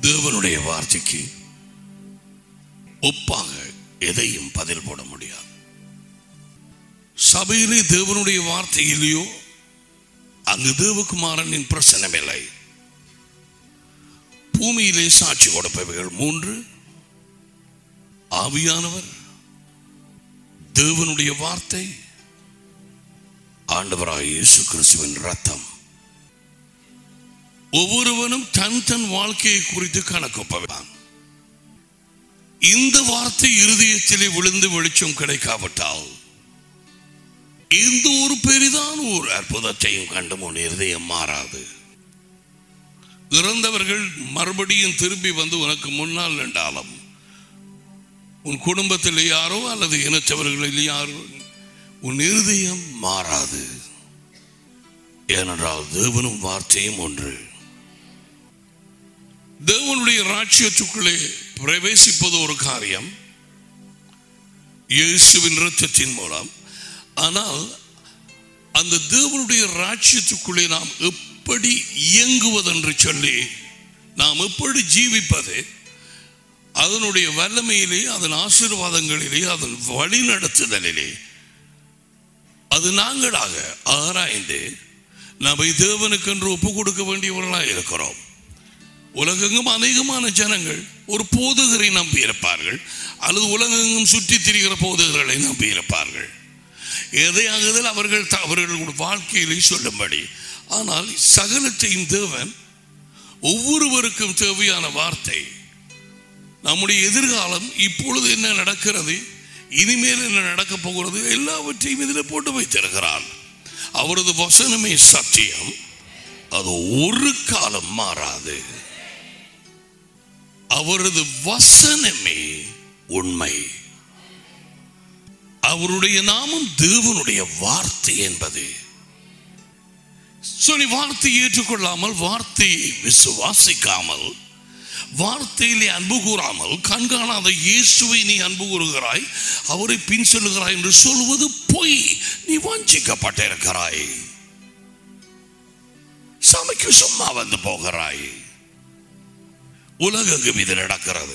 தேவனுடைய வார்த்தைக்கு ஒப்பாக எதையும் பதில் போட முடியாது சபையிலே தேவனுடைய வார்த்தை இல்லையோ அங்கு தேவகுமாரனின் பிரசனமில்லை பூமியிலே சாட்சி கொடுப்பவைகள் மூன்று ஆவியானவர் தேவனுடைய வார்த்தை ஆண்டவராய் இயேசு கிறிஸ்துவின் ரத்தம் ஒவ்வொருவனும் தன் தன் வாழ்க்கையை குறித்து கணக்கொப்பவான் இந்த வார்த்தை இருதயத்திலே விழுந்து வெளிச்சம் கிடைக்காவிட்டால் எந்த ஒரு பெரிதான ஒரு அற்புதத்தையும் கண்டு உன் இருதயம் மாறாது இறந்தவர்கள் மறுபடியும் திரும்பி வந்து உனக்கு முன்னால் நின்றாலும் உன் குடும்பத்தில் யாரோ அல்லது இனத்தவர்களில் யாரோ உன் இருதயம் மாறாது ஏனென்றால் தேவனும் வார்த்தையும் ஒன்று தேவனுடைய ராட்சியத்துக்குள்ளே பிரவேசிப்பது ஒரு காரியம் இயேசுவின் இரத்தத்தின் மூலம் ஆனால் அந்த தேவனுடைய ராட்சியத்துக்குள்ளே நாம் எப்படி இயங்குவதென்று சொல்லி நாம் எப்படி ஜீவிப்பது அதனுடைய வல்லமையிலே அதன் ஆசீர்வாதங்களிலே அதன் வழிநடத்துதலிலே அது நாங்களாக ஆராய்ந்து நம்மை தேவனுக்கென்று ஒப்பு கொடுக்க வேண்டியவர்களாக இருக்கிறோம் உலகெங்கும் அநேகமான ஜனங்கள் ஒரு போதகரை நம்பி இருப்பார்கள் அல்லது உலகெங்கும் சுற்றி திரிகிற போதகர்களை நம்பி இருப்பார்கள் எதையாகுதல் அவர்கள் த- அவர்களுடைய வாழ்க்கையிலே சொல்லும்படி ஆனால் சகலத்தையும் தேவன் ஒவ்வொருவருக்கும் தேவையான வார்த்தை நம்முடைய எதிர்காலம் இப்பொழுது என்ன நடக்கிறது இனிமேல் என்ன நடக்க போகிறது எல்லாவற்றையும் இதில் போட்டு வைத்திருக்கிறார் அவரது வசனமே சத்தியம் அது ஒரு காலம் மாறாது அவரது வசனமே உண்மை அவருடைய நாமம் தேவனுடைய வார்த்தை என்பது சொல்லி வார்த்தையை ஏற்றுக்கொள்ளாமல் வார்த்தையை விசுவாசிக்காமல் வார்த்தையிலே அன்பு கூறாமல் கண்காணாத இயேசுவை நீ அன்பு கூறுகிறாய் அவரை பின் செல்லுகிறாய் என்று சொல்வது பொய் நீ வஞ்சிக்கப்பட்டிருக்கிறாய் சமைக்கு சும்மா வந்து போகிறாய் உலகெங்கும் இது நடக்கிறது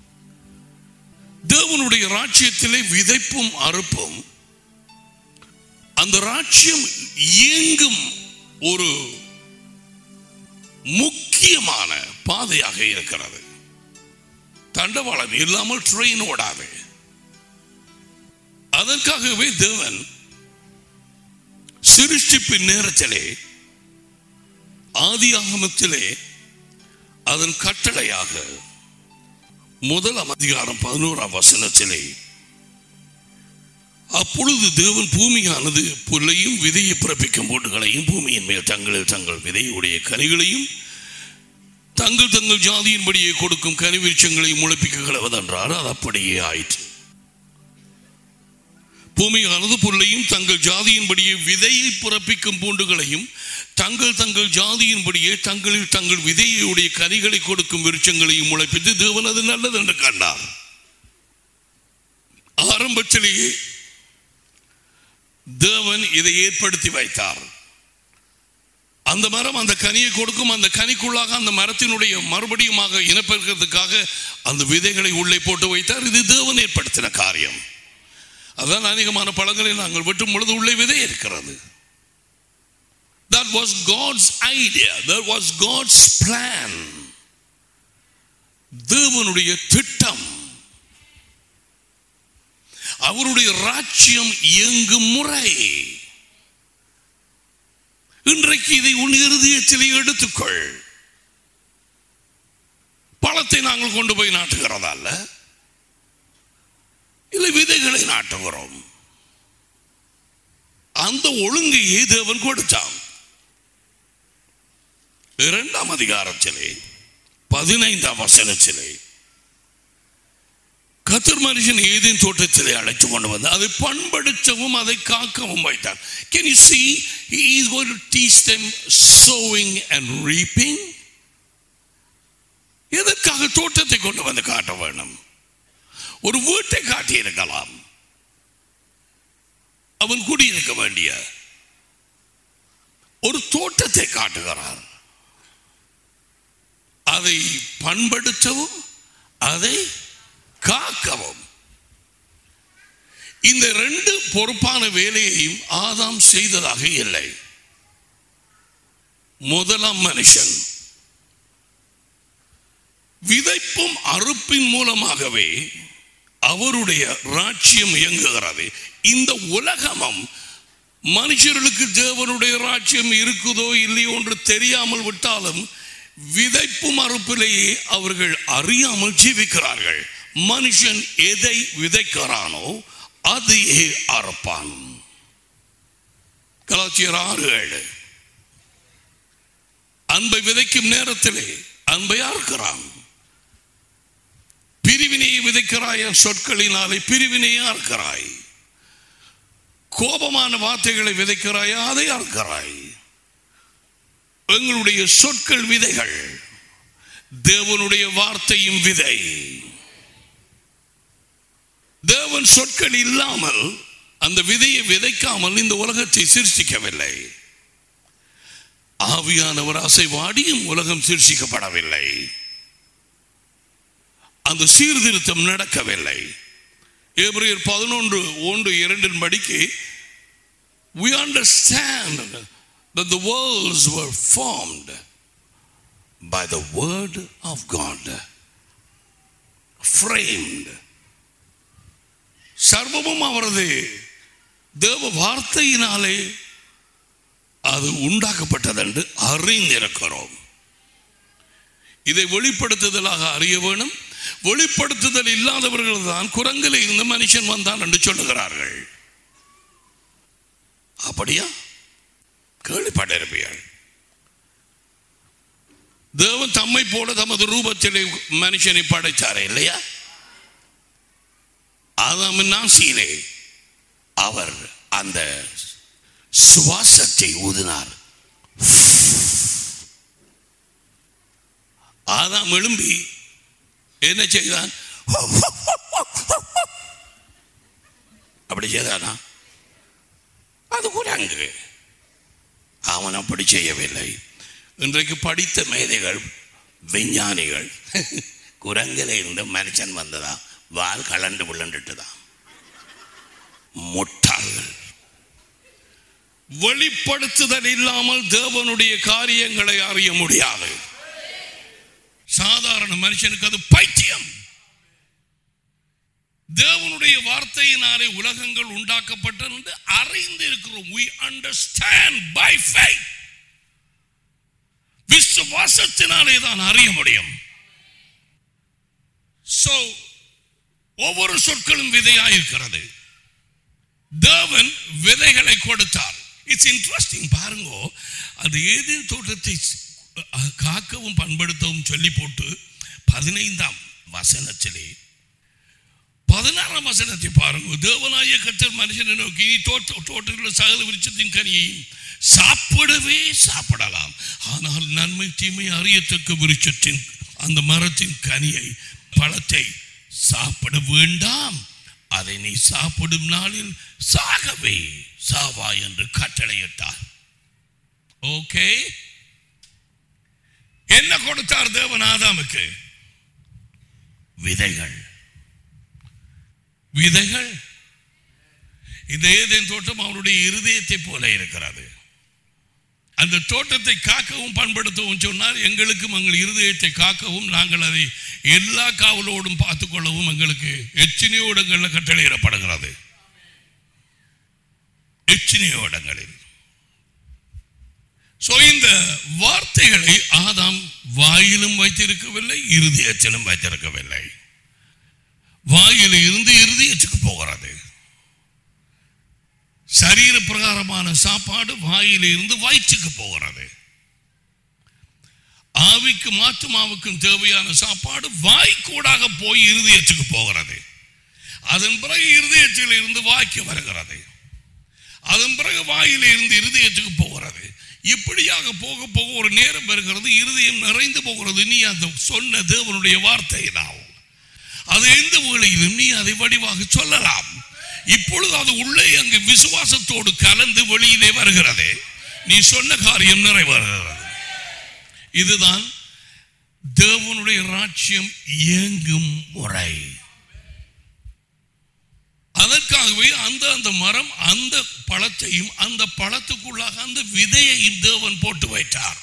தேவனுடைய ராஜ்யத்திலே விதைப்பும் அறுப்பும் அந்த ராஜ்யம் இயங்கும் ஒரு முக்கியமான பாதையாக இருக்கிறது தண்டவாளம் இல்லாமல் ட்ரெயின் ஓடாது அதற்காகவே தேவன் சிருஷ்டிப்பின் நேரத்திலே ஆதியாகமத்திலே அதன் கட்டளையாக முதலாம் அதிகாரம் பதினோராம் வசனத்திலே அப்பொழுது தேவன் பூமியானது புல்லையும் விதையை பிறப்பிக்கும் போட்டுகளையும் பூமியின் மேல் தங்களில் தங்கள் விதையுடைய கனிகளையும் தங்கள் தங்கள் ஜாதியின்படியே கொடுக்கும் கனி விருட்சங்களையும் முளைப்பிக்க கிளவதென்றார் அது அப்படியே ஆயிற்று பூமியானது புல்லையும் தங்கள் ஜாதியின்படியே விதையை பிறப்பிக்கும் பூண்டுகளையும் தங்கள் தங்கள் ஜாதியின்படியே தங்களில் தங்கள் விதையுடைய கனிகளை கொடுக்கும் விருட்சங்களையும் முளைப்பித்து தேவன் அது நல்லது என்று கண்டார் ஆரம்பத்திலேயே தேவன் இதை ஏற்படுத்தி வைத்தார் அந்த மரம் அந்த கனியை கொடுக்கும் அந்த கனிக்குள்ளாக அந்த மரத்தினுடைய மறுபடியுமாக இனப்பெருக்கிறதுக்காக அந்த விதைகளை உள்ளே போட்டு வைத்தார் இது தேவன் ஏற்படுத்தின காரியம் அதான் அநேகமான பழங்களை நாங்கள் வெட்டும் பொழுது உள்ளே விதை இருக்கிறது That was God's idea. That was God's plan. தேவனுடைய திட்டம் அவருடைய ராஜ்யம் இயங்கும் முறை இன்றைக்கு இதை உன் இருதயத்திலே எடுத்துக்கொள் பழத்தை நாங்கள் கொண்டு போய் நாட்டுகிறதா அல்ல இல்லை விதைகளை நாட்டுகிறோம் அந்த ஒழுங்கையே தேவன் கொடுத்தான் இரண்டாம் அதிகாரத்திலே பதினைந்தாம் வசனத்திலே கத்தர் மனுஷன் ஏதேன் தோட்டத்திலே அழைத்து கொண்டு வந்து அதை பண்படுத்தவும் அதை காக்கவும் வைத்தார் can you see he is going to teach them sowing and reaping எதற்காக தோட்டத்தை கொண்டு வந்து காட்ட வேணும் ஒரு வீட்டை காட்டியிருக்கலாம் அவன் குடியிருக்க வேண்டிய ஒரு தோட்டத்தை காட்டுகிறார் அதை பண்படுத்தவும் அதை காக்கவும் இந்த ரெண்டு பொறுப்பான வேலையையும் ஆதாம் செய்ததாக இல்லை முதலாம் மனுஷன் விதைப்பும் அறுப்பின் மூலமாகவே அவருடைய ராட்சியம் இயங்குகிறது இந்த உலகமும் மனுஷர்களுக்கு தேவனுடைய ராட்சியம் இருக்குதோ இல்லையோ என்று தெரியாமல் விட்டாலும் விதைப்பும் அறுப்பிலேயே அவர்கள் அறியாமல் ஜீவிக்கிறார்கள் மனுஷன் எதை விதைக்கிறானோ அதையே அறுப்பான் கலாச்சியர் ஆறு ஏழு அன்பை விதைக்கும் நேரத்திலே அன்பை அறுக்கிறான் பிரிவினையை விதைக்கிறாய் என் சொற்களினாலே பிரிவினையை அறுக்கிறாய் கோபமான வார்த்தைகளை விதைக்கிறாய் அதை அறுக்கிறாய் எங்களுடைய சொற்கள் விதைகள் தேவனுடைய வார்த்தையும் விதை தேவன் சொற்கள் இல்லாமல் அந்த விதையை விதைக்காமல் இந்த உலகத்தை சிருஷ்டிக்கவில்லை ஆவியானவர் அசைவாடியும் உலகம் சிருஷிக்கப்படவில்லை அந்த சீர்திருத்தம் நடக்கவில்லை ஏப்ரியர் பதினொன்று ஒன்று இரண்டின் படிக்கு we understand that the worlds were formed by the word of God framed சர்வமும் அவரது தேவ வார்த்தையினாலே அது உண்டாக்கப்பட்டது என்று அறிந்திருக்கிறோம் இதை வெளிப்படுத்துதலாக அறிய வேணும் வெளிப்படுத்துதல் இல்லாதவர்கள் தான் குரங்கில் இருந்து மனுஷன் வந்தான் என்று சொல்லுகிறார்கள் அப்படியா கேள்விப்பட்டிருப்பீர்கள் தேவன் தம்மை போல தமது ரூபத்திலே மனுஷனை படைத்தாரே இல்லையா ஆதாமின் நாசியிலே அவர் அந்த சுவாசத்தை ஊதினார் ஆதாம் எழும்பி என்ன செய்தான் அப்படி செய்தானா அது குரங்கு அவன் அப்படி செய்யவில்லை இன்றைக்கு படித்த மேதைகள் விஞ்ஞானிகள் குரங்கில இருந்து மனுஷன் வந்ததா வால் கலண்டு விழுந்துட்டுதான் முட்டாள்கள் வெளிப்படுத்துதல் இல்லாமல் தேவனுடைய காரியங்களை அறிய முடியாது சாதாரண மனுஷனுக்கு அது பைத்தியம் தேவனுடைய வார்த்தையினாலே உலகங்கள் உண்டாக்கப்பட்டது என்று அறிந்து இருக்கிறோம் we understand by faith விசுவாசத்தினாலே தான் அறிய முடியும் so ஒவ்வொரு சொற்களும் விதையாயிருக்கிறது தேவன் விதைகளை கொடுத்தார் இட்ஸ் இன்ட்ரெஸ்டிங் பாருங்க அது ஏதேன் தோட்டத்தை அஹ், காக்கவும் பண்படுத்தவும் சொல்லி போட்டு பதினைந்தாம் வசனத்திலே பதினாறாம் வசனத்தை பாருங்க தேவனாய கத்தர் மனுஷனை நோக்கி நீ தோட்ட தோட்டத்தில் சகல விருட்சத்தின் கனியையும் சாப்பிடவே சாப்பிடலாம் ஆனால் நன்மை தீமை அறியத்தக்க விருட்சத்தின் அந்த மரத்தின் கனியை பழத்தை சாப்பிட வேண்டாம் அதை நீ சாப்பிடும் நாளில் சாகவே சாவா என்று கட்டளையிட்டார் ஓகே என்ன கொடுத்தார் தேவன் ஆதாமுக்கு விதைகள் விதைகள் இந்த ஏதேன் தோட்டம் அவருடைய இருதயத்தை போல இருக்கிறது அந்த தோட்டத்தை காக்கவும் பண்படுத்தவும் சொன்னார் எங்களுக்கும் எங்கள் இருதயத்தை காக்கவும் நாங்கள் அதை எல்லா காவலோடும் பார்த்துக்கொள்ளவும் எங்களுக்கு எத்தனையோ இடங்களில் கட்டளையிடப்படுகிறது எத்தனையோ இடங்களில் சோ இந்த வார்த்தைகளை ஆதாம் வாயிலும் வைத்திருக்கவில்லை இருதயத்திலும் வைத்திருக்கவில்லை வாயில இருந்து இருதயத்துக்கு போகிறது சரீர பிரகாரமான சாப்பாடு வாயில இருந்து வயிற்றுக்கு போகிறது ஆவிக்கும் ஆத்துமாவுக்கும் தேவையான சாப்பாடு வாய்க்கூடாக போய் இருதயத்துக்கு போகிறது அதன் பிறகு இருதயத்தில் இருந்து வாய்க்கு வருகிறது அதன் பிறகு வாயில இருந்து இருதயத்துக்கு போகிறது இப்படியாக போக போக ஒரு நேரம் வருகிறது இருதயம் நிறைந்து போகிறது நீ அந்த சொன்ன தேவனுடைய வார்த்தையினால் அது எந்த வேளையிலும் நீ அதை வடிவாக சொல்லலாம் இப்பொழுது அது உள்ளே அங்கு விசுவாசத்தோடு கலந்து வெளியிலே வருகிறது நீ சொன்ன காரியம் நிறைவேறுகிறது இதுதான் தேவனுடைய ராஜ்யம் இயங்கும் முறை அதற்காகவே அந்த அந்த மரம் அந்த பழத்தையும் அந்த பழத்துக்குள்ளாக அந்த விதையையும் தேவன் போட்டு வைத்தார்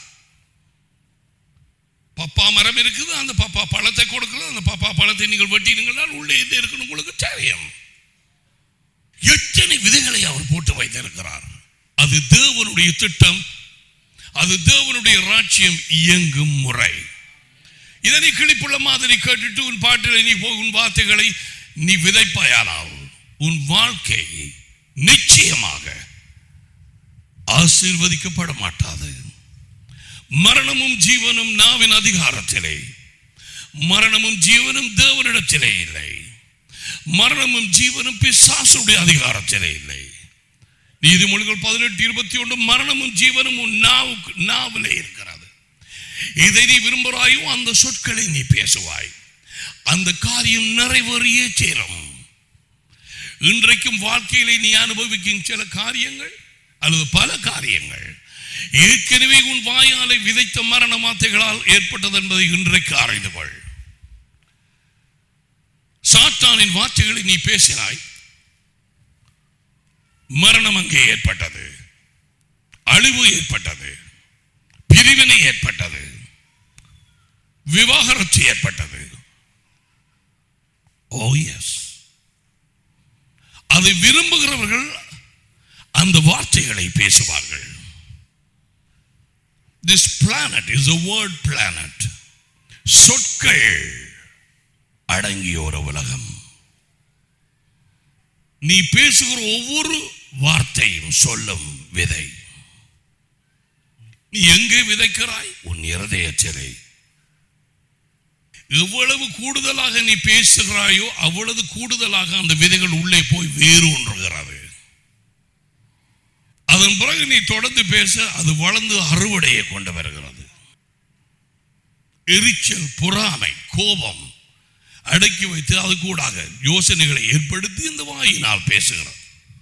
பப்பா மரம் இருக்குது அந்த பப்பா பழத்தை கொடுக்கல அந்த பப்பா பழத்தை நீங்கள் வெட்டினீங்களால் உள்ளே எது இருக்குன்னு உங்களுக்கு தெரியும் எத்தனை விதைகளை அவர் போட்டு வைத்திருக்கிறார் அது தேவனுடைய திட்டம் அது தேவனுடைய ராஜ்யம் இயங்கும் முறை இதை நீ கிளிப்புள்ள மாதிரி கேட்டுட்டு உன் பாட்டில் நீ போய் உன் வார்த்தைகளை நீ விதைப்பாயானால் உன் வாழ்க்கை நிச்சயமாக ஆசீர்வதிக்கப்பட மாட்டாது மரணமும் ஜீவனும் நாவின் அதிகாரத்திலே மரணமும் ஜீவனும் தேவனிடத்திலே இல்லை மரணமும் ஜீவனும் பிசாசுடைய அதிகாரத்திலே இல்லை நீதிமொழிகள் பதினெட்டு இருபத்தி ஒன்று மரணமும் ஜீவனும் உன் நாவுக்கு நாவிலே இருக்கிறது இதை நீ விரும்புகிறாயோ அந்த சொற்களை நீ பேசுவாய் அந்த காரியம் நிறைவேறியே சேரும் இன்றைக்கும் வாழ்க்கையிலே நீ அனுபவிக்கும் சில காரியங்கள் அல்லது பல காரியங்கள் ஏற்கனவே உன் வாயாலை விதைத்த மரண வார்த்தைகளால் ஏற்பட்டது என்பதை இன்றைக்கு ஆராய்ந்து கொள் சாத்தானின் வார்த்தைகளை நீ பேசினாய் மரணம் அங்கே ஏற்பட்டது அழிவு ஏற்பட்டது பிரிவினை ஏற்பட்டது விவாகரத்து ஏற்பட்டது ஓ எஸ் அதை விரும்புகிறவர்கள் அந்த வார்த்தைகளை பேசுவார்கள் this planet is a word planet சொற்கள் அடங்கிய ஒரு உலகம் நீ பேசுகிற ஒவ்வொரு வார்த்தையும் சொல்லும் விதை நீ எங்கே விதைக்கிறாய் உன் இருதயத்திலே எவ்வளவு கூடுதலாக நீ பேசுகிறாயோ அவ்வளவு கூடுதலாக அந்த விதைகள் உள்ளே போய் வேறு ஒன்றுகிறது அதன் பிறகு நீ தொடர்ந்து பேச அது வளர்ந்து அறுவடையை கொண்டு வருகிறது எரிச்சல் பொறாமை கோபம் அடக்கி வைத்து அது கூடாக யோசனைகளை ஏற்படுத்தி இந்த வாயினால் பேசுகிறார்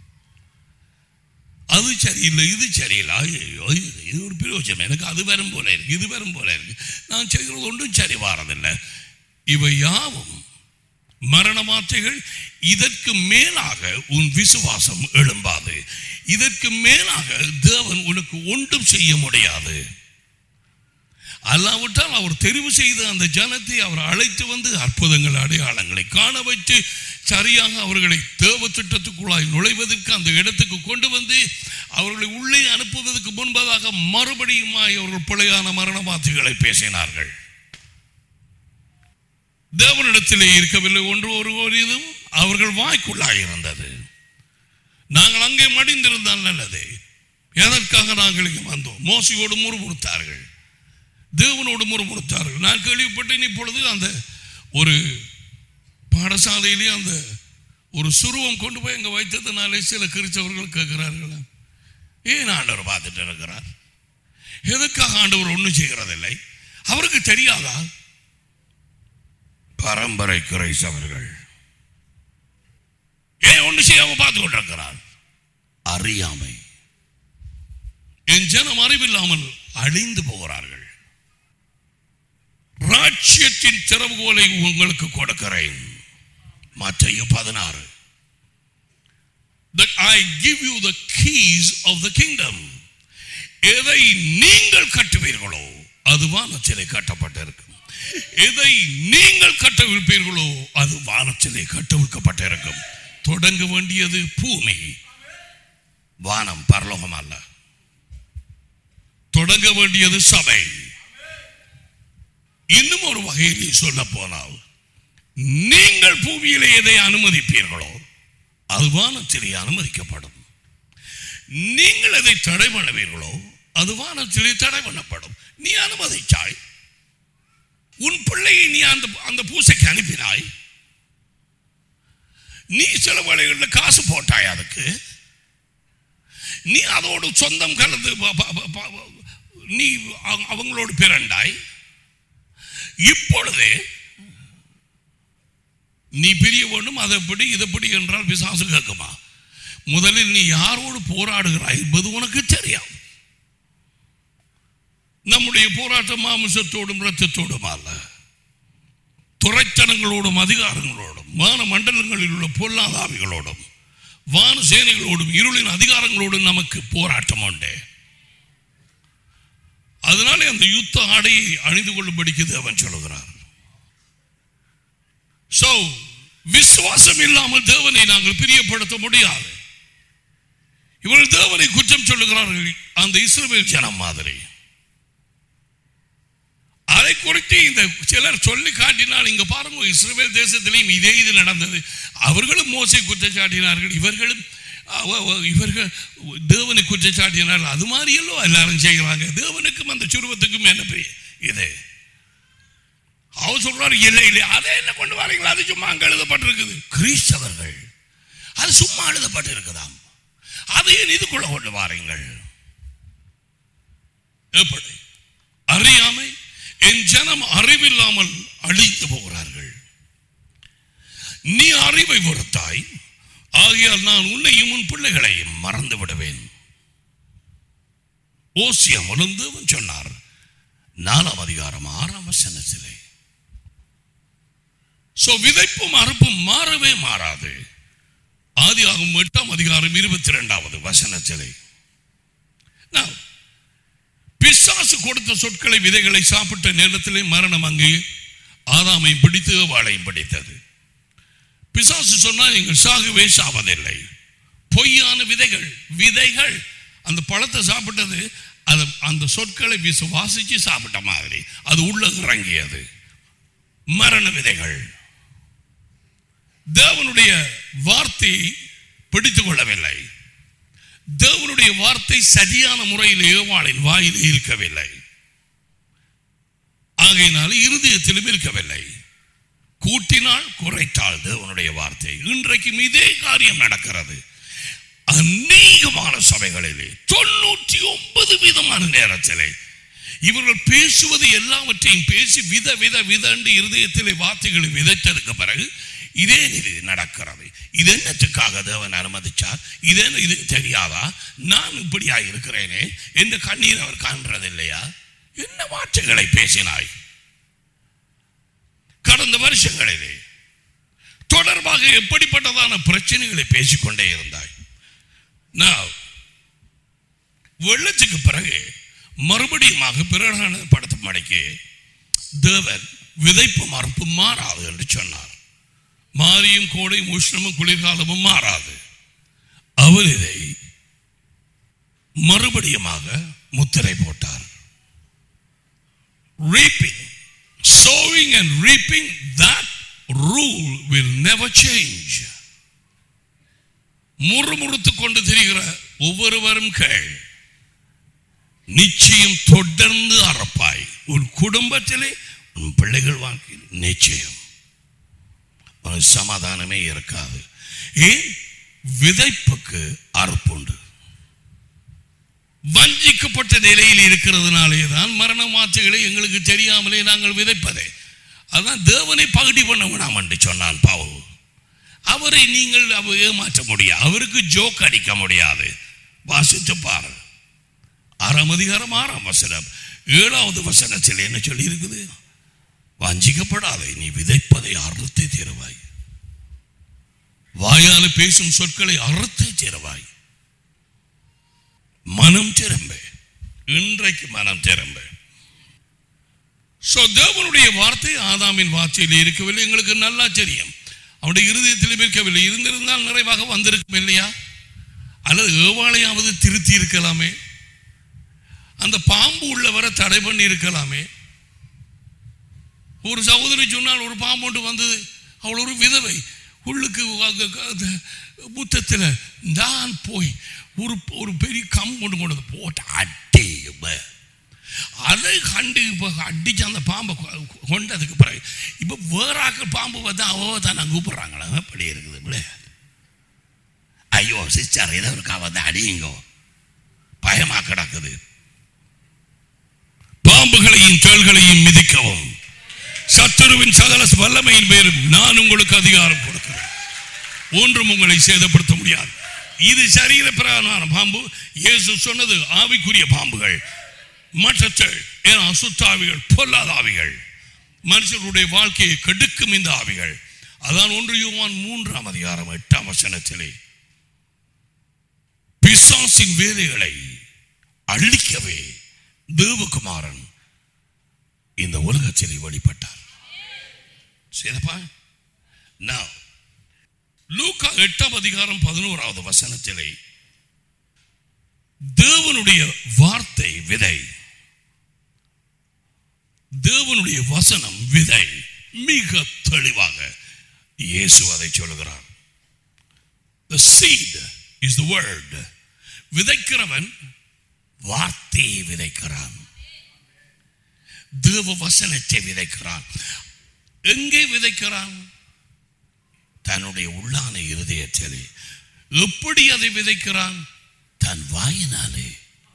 அது சரியில்லை இது சரியில்லை ஐயோ, இது இது ஒரு பிரயோஜனம் எனக்கு அது வரும் போல இருக்கு இது வரும் போல இருக்கு நான் செய்கிறது ஒன்றும் சரி வாரதில்லை இவை யாவும் மரண வார்த்தைகள் இதற்கு மேலாக உன் விசுவாசம் எழும்பாது இதற்கு மேலாக தேவன் உனக்கு ஒன்றும் செய்ய முடியாது அல்லாவிட்டால் அவர் தெரிவு செய்த அந்த ஜனத்தை அவர் அழைத்து வந்து அற்புதங்கள் அடையாளங்களை காண வைத்து சரியாக அவர்களை தேவ திட்டத்துக்குள்ளாய் நுழைவதற்கு அந்த இடத்துக்கு கொண்டு வந்து அவர்களை உள்ளே அனுப்புவதற்கு முன்பதாக மறுபடியுமாய் அவர்கள் பிழையான மரண வார்த்தைகளை பேசினார்கள் தேவனிடத்திலே இருக்கவில்லை ஒன்று ஒரு ஒரு இதுவும் அவர்கள் வாய்க்குள்ளாய் இருந்தது நாங்கள் அங்கே மடிந்திருந்தால் நல்லது எதற்காக நாங்கள் இங்கே வந்தோம் மோசியோடு முறுமுறுத்தார்கள் தேவனோடு முறுமுறுத்தார்கள் நான் கேள்விப்பட்டேன் இப்பொழுது அந்த ஒரு பாடசாலையிலே அந்த ஒரு சுருவம் கொண்டு போய் அங்கே வைத்ததுனாலே சில கிறிஸ்தவர்கள் கேட்கிறார்கள் ஏன் ஆண்டவர் பார்த்துட்டு இருக்கிறார் எதுக்காக ஆண்டவர் ஒன்றும் செய்கிறதில்லை அவருக்கு தெரியாதா பரம்பரை கிரைஸ்தவர்கள் ஏன் ஒன்று செய்யாம பார்த்து கொண்டிருக்கிறார் அறியாமை என் ஜனம் அறிவில்லாமல் அழிந்து போகிறார்கள் ராட்சியத்தின் திறவுகோலை உங்களுக்கு கொடுக்கிறேன் மத்திய பதினாறு that I give you the keys of the kingdom எதை நீங்கள் கட்டுவீர்களோ அது வானத்திலே கட்டப்பட்டிருக்கும் எதை நீங்கள் கட்டவிழ்ப்பீர்களோ அது வானத்திலே கட்டவிழ்க்கப்பட்டிருக்கும் தொடங்க வேண்டியது பூமி வானம் பரலோகம் அல்ல தொடங்க வேண்டியது சபை இன்னும் ஒரு வகையிலே சொல்ல போனால் நீங்கள் பூமியிலே எதை அனுமதிப்பீர்களோ அது வானத்திலே அனுமதிக்கப்படும் நீங்கள் எதை தடை பண்ணுவீர்களோ அது வானத்திலே தடை பண்ணப்படும் நீ அனுமதிச்சாய் உன் பிள்ளையை நீ அந்த அந்த பூசைக்கு அனுப்பினாய் நீ சில வேளைகளில் காசு போட்டாய் அதுக்கு நீ அதோடு சொந்தம் கலந்து ப- ப- ப- ப- நீ அவ- அவங்களோடு பிறண்டாய் இப்பொழுது நீ பிரிய வேண்டும் அதைப்படி இதைப்படி என்றால் பிசாசு கேட்குமா முதலில் நீ யாரோடு போராடுகிறாய் என்பது உனக்கு தெரியும் நம்முடைய போராட்டம் மாமிசத்தோடும் இரத்தத்தோடும் அல்ல துறைத்தனங்களோடும் அதிகாரங்களோடும் வான மண்டலங்களில் உள்ள பொல்லாதாவிகளோடும் வான சேனைகளோடும் இருளின் அதிகாரங்களோடும் நமக்கு போராட்டம் உண்டு அதனாலே அந்த யுத்த ஆடையை அணிந்து கொள்ளும்படிக்கு அவன் சொல்லுகிறார் சோ விசுவாசம் இல்லாமல் தேவனை நாங்கள் பிரியப்படுத்த முடியாது இவர்கள் தேவனை குற்றம் சொல்லுகிறார்கள் அந்த இஸ்ரவேல் ஜனம் மாதிரி அதை குறித்து இந்த சிலர் சொல்லி காட்டினால் இங்க பாருங்க இஸ்ரவேல் தேசத்திலையும் இதே இது நடந்தது அவர்களும் மோசை குற்றச்சாட்டினார்கள் இவர்களும் அவ- அவ- இவர்கள் தேவனை குற்றச்சாட்டினார்கள் அது மாதிரியெல்லாம் எல்லாரும் செய்கிறாங்க தேவனுக்கும் அந்த சுருவத்துக்கும் என்ன பெரிய இது அவர் சொல்றாரு இல்லை இல்லை அதை என்ன கொண்டு வரீங்களா அது சும்மா அங்க எழுதப்பட்டிருக்குது கிறிஸ்தவர்கள் அது சும்மா எழுதப்பட்டிருக்குதாம் அதையும் இதுக்குள்ள கொண்டு வாருங்கள் எப்படி அறியாமை என் ஜனம் அறிவில்லாமல் அழித்து போகிறார்கள் நீ அறிவை பொறுத்தாய் ஆகையால் நான் உன்னையும் உன் பிள்ளைகளையும் மறந்து விடுவேன் ஓசியா முழுந்தவன் சொன்னார் நாலாம் அதிகாரம் ஆறாம் வசனத்திலே சோ விதைப்பும் அறுப்பும் மாறவே மாறாது ஆதியாகும் எட்டாம் அதிகாரம் இருபத்தி இரண்டாவது வசனத்திலே Now, பிசாசு கொடுத்த சொற்களை விதைகளை சாப்பிட்ட நேரத்திலே மரணம் அங்கே ஆதாமை பிடித்து வாழையும் பிடித்தது பிசாசு சொன்னா நீங்கள் சாகவே சாவதில்லை பொய்யான விதைகள் விதைகள் அந்த பழத்தை சாப்பிட்டது அது அந்த சொற்களை விசுவாசிச்சு சாப்பிட்ட மாதிரி அது உள்ள இறங்கியது மரண விதைகள் தேவனுடைய வார்த்தையை பிடித்துக் கொள்ளவில்லை தேவனுடைய வார்த்தை சரியான முறையில் ஏவாளின் வாயில் இருக்கவில்லை ஆகையினால இருதயத்திலும் இருக்கவில்லை கூட்டினால் குறைத்தால் தேவனுடைய வார்த்தை இன்றைக்கும் இதே காரியம் நடக்கிறது அநேகமான சபைகளிலே தொண்ணூற்றி ஒன்பது விதமான நேரத்திலே இவர்கள் பேசுவது எல்லாவற்றையும் பேசி வித வித வித என்று இருதயத்திலே வார்த்தைகளை விதைத்ததுக்கு பிறகு இதே இது நடக்கிறது இது என்னத்துக்காக தேவன் அனுமதிச்சார் இது என்ன இது தெரியாதா நான் இப்படியா இருக்கிறேனே எந்த கண்ணீர் அவர் காண்றது இல்லையா என்ன வார்த்தைகளை பேசினாய் கடந்த வருஷங்களிலே தொடர்பாக எப்படிப்பட்டதான பிரச்சனைகளை பேசிக்கொண்டே இருந்தாய் நான் வெள்ளத்துக்கு பிறகு மறுபடியுமாக பிரகடனப்படுத்தும் மடைக்கு தேவன் விதைப்பு மறுப்பு மாறாது என்று சொன்னார் மாரியும் கோடையும் உஷ்ணமும் குளிர்காலமும் மாறாது அவர் இதை மறுபடியுமாக முத்திரை போட்டார் reaping sowing and reaping that rule will never change முறுமுறுத்துக் கொண்டு திரிகிற ஒவ்வொருவரும் கேள் நிச்சயம் தொடர்ந்து அறப்பாய் உன் குடும்பத்திலே உன் பிள்ளைகள் வாழ்க்கையில் நிச்சயம் உனக்கு சமாதானமே இருக்காது ஏன் விதைப்புக்கு அறுப்புண்டு வஞ்சிக்கப்பட்ட நிலையில் இருக்கிறதுனாலே தான் மரண வார்த்தைகளை எங்களுக்கு தெரியாமலே நாங்கள் விதைப்பதே அதான் தேவனை பகுடி பண்ண வேணாம் என்று சொன்னான் பாவு அவரை நீங்கள் அவ- ஏமாற்ற முடியாது அவருக்கு ஜோக் அடிக்க முடியாது வாசித்து பாரு ஆறாம் அதிகாரம் ஆறாம் வசனம் ஏழாவது வசனத்தில் என்ன சொல்லி இருக்குது வஞ்சிக்கப்படாதே நீ விதைப்பதை அறுத்தே தீருவாய் வாயால பேசும் சொற்களை அறுத்தே தீருவாய் மனம் திரும்ப இன்றைக்கு மனம் திரும்ப சோ தேவனுடைய வார்த்தை ஆதாமின் வார்த்தையில் இருக்கவில்லை எங்களுக்கு நல்லா தெரியும் அவனுடைய இருதயத்திலும் இருக்கவில்லை இருந்திருந்தால் நிறைவாக வந்திருக்கும் இல்லையா அல்லது ஏவாளையாவது திருத்தி இருக்கலாமே அந்த பாம்பு உள்ள வர தடை பண்ணி இருக்கலாமே ஒரு சகோதரி சொன்னால் ஒரு பாம்பு ஒன்று வந்தது அவள் ஒரு விதவை உள்ளுக்கு அங்க- அங்க- அந்த புத்தத்தில் நான் போய் ஒரு ஒரு பெரிய கம் கொண்டு கொண்டு வந்து போட்டு அட்டி ப. அதை கண்டு இப்போ அடிச்சு அந்த பாம்பை கொ- கொண்டதுக்கு பிறகு இப்போ வேறாக்க பாம்பு வந்து அவ தான் நான் கூப்பிடுறாங்களா அப்படி இருக்குது இப்படி ஐயோ சிஸ்டர் ஏதோ இருக்கா வந்து அடியுங்க பயமா கிடக்குது பாம்புகளையும் தேள்களையும் மிதிக்கவும் சத்துருவின் சகல வல்லமையின் பேரும் நான் உங்களுக்கு அதிகாரம் கொடுக்கிறேன் ஒன்றும் உங்களை சேதப்படுத்த முடியாது இது சரீர பிரகாரமான பாம்பு இயேசு சொன்னது ஆவிக்குரிய பாம்புகள் மற்ற ஏன்னா அசுத்தாவிகள் பொல்லாத ஆவிகள் மனுஷர்களுடைய வாழ்க்கையை கெடுக்கும் இந்த ஆவிகள் அதான் ஒன்று யோவான் மூன்றாம் அதிகாரம் எட்டாம் வசனத்திலே பிசாசின் வேலைகளை அழிக்கவே தேவகுமாரன் இந்த உலகத்திலே வெளிப்பட்டார் சரிப்பா Now, லூக்கா எட்டாம் அதிகாரம் பதினோராவது வசனத்திலே தேவனுடைய வார்த்தை விதை தேவனுடைய வசனம் விதை மிக தெளிவாக இயேசு அதை சொல்லுகிறார் The seed is the word. விதைக்கிறவன் வார்த்தையை விதைக்கிறான் தேவ வசனத்தை விதைக்கிறான் எங்கே விதைக்கிறான் தன்னுடைய உள்ளான இருதயத்திலே எப்படி அதை விதைக்கிறான் தன் வாயினாலே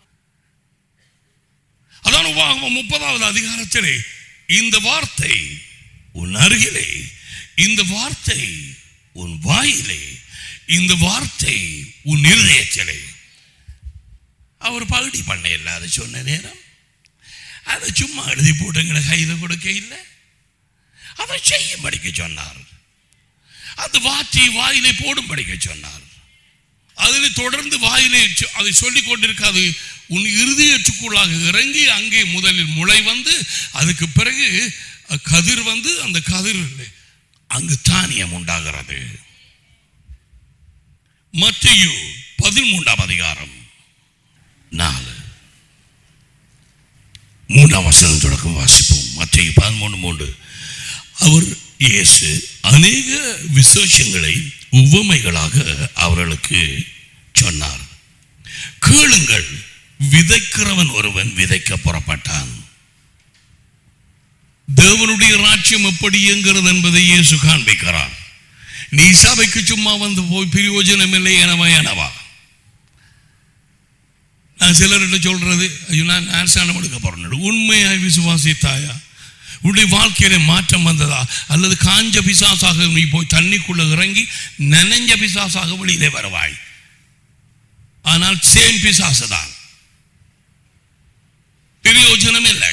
அதான் உபாகமம் முப்பதாவது அதிகாரத்திலே இந்த வார்த்தை உன் அருகிலே இந்த வார்த்தை உன் வாயிலே இந்த வார்த்தை உன் இருதயத்திலே அவர் பகுதி பண்ண இல்லை அதை சொன்ன நேரம் அதை சும்மா எழுதி போட்டு எங்களை கையில் கொடுக்க இல்லை அதை செய்யும்படிக்க சொன்னார் அந்த வார்த்தையை வாயிலே போடும்படிக்க சொன்னார் அதில் தொடர்ந்து வாயிலே சொ- அதை சொல்லிக் கொண்டிருக்காது உன் இறுதியற்றுக்குள்ளாக இறங்கி அங்கே முதலில் முளை வந்து அதுக்கு பிறகு அஹ், கதிர் வந்து அந்த கதிர் அங்கு தானியம் உண்டாகிறது மத்தையு பதிமூன்றாம் அதிகாரம் நாலு மூன்றாம் வசனம் தொடக்கம் வாசிப்போம் மத்திய பதிமூணு மூன்று அவர் இயேசு அநேக விசேஷங்களை உவமைகளாக அவர்களுக்கு சொன்னார் கேளுங்கள் விதைக்கிறவன் ஒருவன் விதைக்க புறப்பட்டான் தேவனுடைய ராஜ்யம் எப்படி இயங்குகிறது என்பதை இயேசு காண்பிக்கிறார் நீ சபைக்கு சும்மா வந்து போய் பிரயோஜனம் இல்லை எனவா எனவா நான் சிலர்கிட்ட சொல்றது ஐயோ நான் ஞானஸ்நானம் எடுக்க போறேன் உண்மையாய் விசுவாசித்தாயா உன்னுடைய வாழ்க்கையில மாற்றம் வந்ததா அல்லது காஞ்ச பிசாசாக நீ போய் தண்ணிக்குள்ள இறங்கி நனைஞ்ச பிசாசாக வெளியிலே வருவாய் ஆனால் சேம் பிசாசு தான் பிரயோஜனம் இல்லை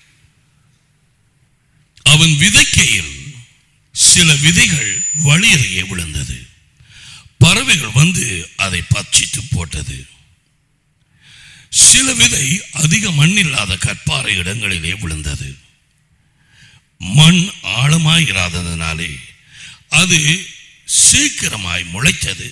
அவன் விதைக்கையில் சில விதைகள் வழியறையே விழுந்தது பறவைகள் வந்து அதை பட்சித்து போட்டது சில விதை அதிக மண் இல்லாத கற்பாறை இடங்களிலே விழுந்தது மண் ஆழமாய் இராததினாலே அது சீக்கிரமாய் முளைத்தது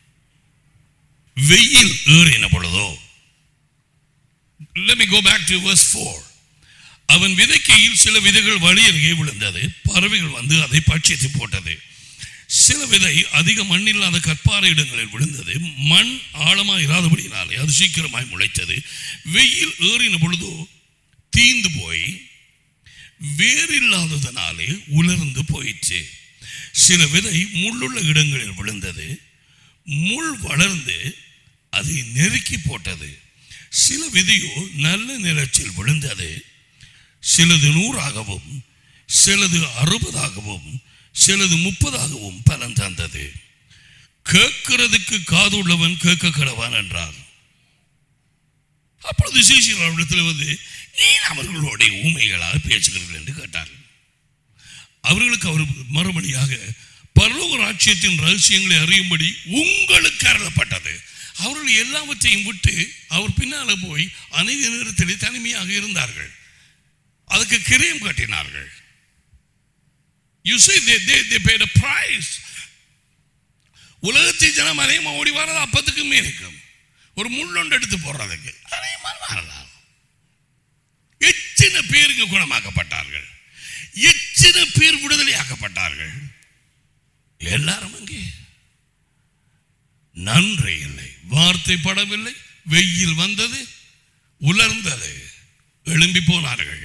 வெயில் ஏறின பொழுதோ let me go back to verse 4 அவன் விதைக்கையில் சில விதைகள் வழி அருகே விழுந்தது பறவைகள் வந்து அதை பட்சித்து போட்டது சில விதை அதிக மண்ணில்லாத கற்பாறை இடங்களில் விழுந்தது மண் ஆழமாக இராதபடியினாலே அது சீக்கிரமாய் முளைத்தது வெயில் ஏறின பொழுதோ தீந்து போய் வேறில்லாததனாலே உலர்ந்து போயிற்று சில விதை முள்ளுள்ள இடங்களில் விழுந்தது முள் வளர்ந்து அதை நெருக்கி போட்டது சில விதையோ நல்ல நிலத்தில் விழுந்தது சிலது நூறாகவும் சிலது அறுபதாகவும் சிலது முப்பதாகவும் பலன் தந்தது கேட்கிறதுக்கு காது உள்ளவன் கேட்க கடவான் என்றார் அப்பொழுது சீசியர் அவரிடத்தில் வந்து ஏன் அவர்களுடைய ஊமைகளாக பேசுகிறீர்கள் என்று கேட்டார்கள் அவர்களுக்கு அவர் மறுபடியாக பரலோக ராட்சியத்தின் ரகசியங்களை அறியும்படி உங்களுக்கு அருளப்பட்டது அவர்கள் எல்லாவற்றையும் விட்டு அவர் பின்னால போய் அநேக நேரத்திலே தனிமையாக இருந்தார்கள் அதுக்கு கிரியம் கட்டினார்கள் you say they they they paid a price உலகத்தை ஜனம் அநேகமாக ஓடி வர்றது அப்பத்துக்கு மீனுக்கும் ஒரு முள்ளொண்டு எடுத்து போடுறதுக்கு அநேகமாக வரலாம் எத்தனை பேருங்க குணமாக்கப்பட்டார்கள் எத்தனை பேர் விடுதலையாக்கப்பட்டார்கள் எல்லாரும் அங்கே நன்றி இல்லை வார்த்தை படவில்லை வெயில் வந்தது உலர்ந்தது எழும்பி போனார்கள்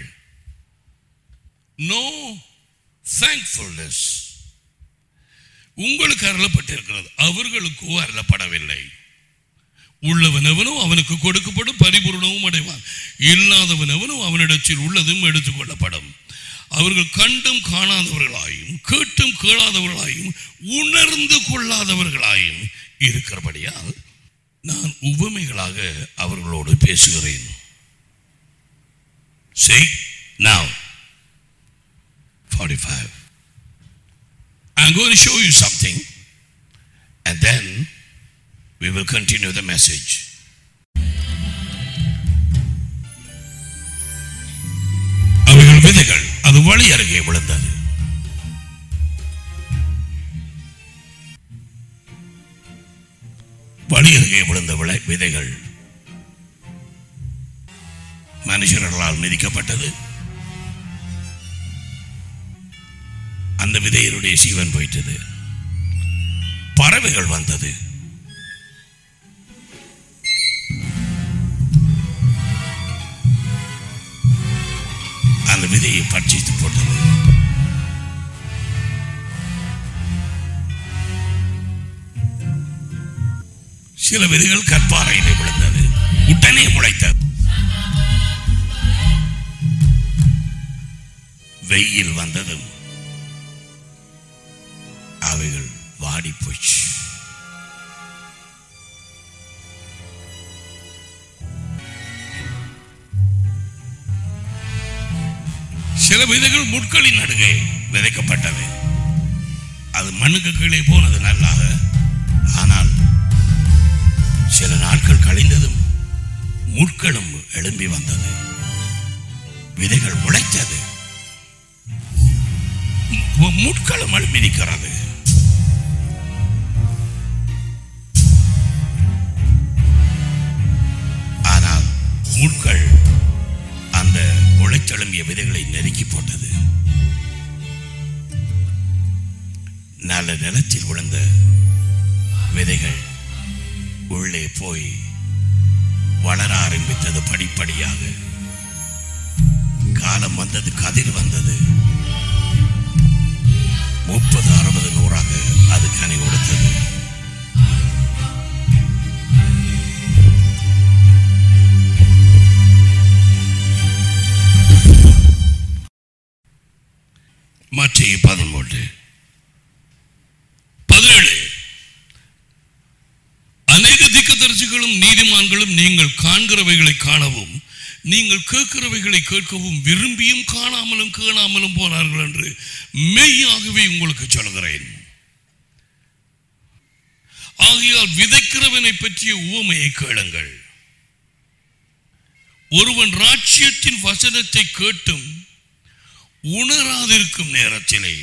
நோ thankfulness உங்களுக்கு அருளப்பட்டிருக்கிறது அவர்களுக்கோ அருளப்படவில்லை உள்ளவன் எவனும் அவனுக்கு கொடுக்கப்படும் பரிபூரணமும் அடைவான் இல்லாதவன் எவனும் அவனிடத்தில் உள்ளதும் எடுத்துக்கொள்ளப்படும் அவர்கள் கண்டும் காணாதவர்களாயும் கேட்டும் கேளாதவர்களாயும் உணர்ந்து கொள்ளாதவர்களாயும் இருக்கிறபடியால் நான் உவமைகளாக அவர்களோடு பேசுகிறேன் See, now, 45. I'm going to show you something, and then we will continue the message. அவைகள் விதைகள் அது வழி அருகே விழுந்தது வழி அருகே விழுந்த விளை விதைகள் மனுஷர்களால் மிதிக்கப்பட்டது அந்த விதையினுடைய சீவன் போயிட்டது பறவைகள் வந்தது அந்த விதையை பட்சித்து போட்டது சில விதைகள் கற்பாறையிலே விழுந்தது உடனே முளைத்தது வெயில் வந்ததும் அவைகள் வாடி போச்சு சில விதைகள் முட்களின் நடுவே விதைக்கப்பட்டது அது மண்ணுக்கு கீழே போனது நல்லாக ஆனால் சில நாட்கள் கழிந்ததும் முட்களும் எழும்பி வந்தது விதைகள் முளைத்தது மு- முட்களும் எழும்பி நிற்கிறது ஆனால் முட்கள் அந்த முளைச்செழும்பிய விதைகளை நெருக்கி போட்டது நல்ல நிலத்தில் விழுந்த விதைகள் உள்ளே போய் வளர ஆரம்பித்தது படிப்படியாக காலம் வந்தது கதிர் வந்தது முப்பது அறுபது நூறாக அது கனி கொடுத்தது மத்திய பதிமூன்று பதினேழு அநேக திக்கதரிசிகளும் நீதிமான்களும் நீங்கள் காண்கிறவைகளை காணவும் நீங்கள் கேட்கிறவைகளை கேட்கவும் விரும்பியும் காணாமலும் கேளாமலும் போனார்கள் என்று மெய்யாகவே உங்களுக்கு சொல்கிறேன் ஆகையால் விதைக்கிறவனை பற்றிய உவமையை கேளுங்கள் ஒருவன் ராட்சியத்தின் வசனத்தை கேட்டும் உணராதிருக்கும் நேரத்திலே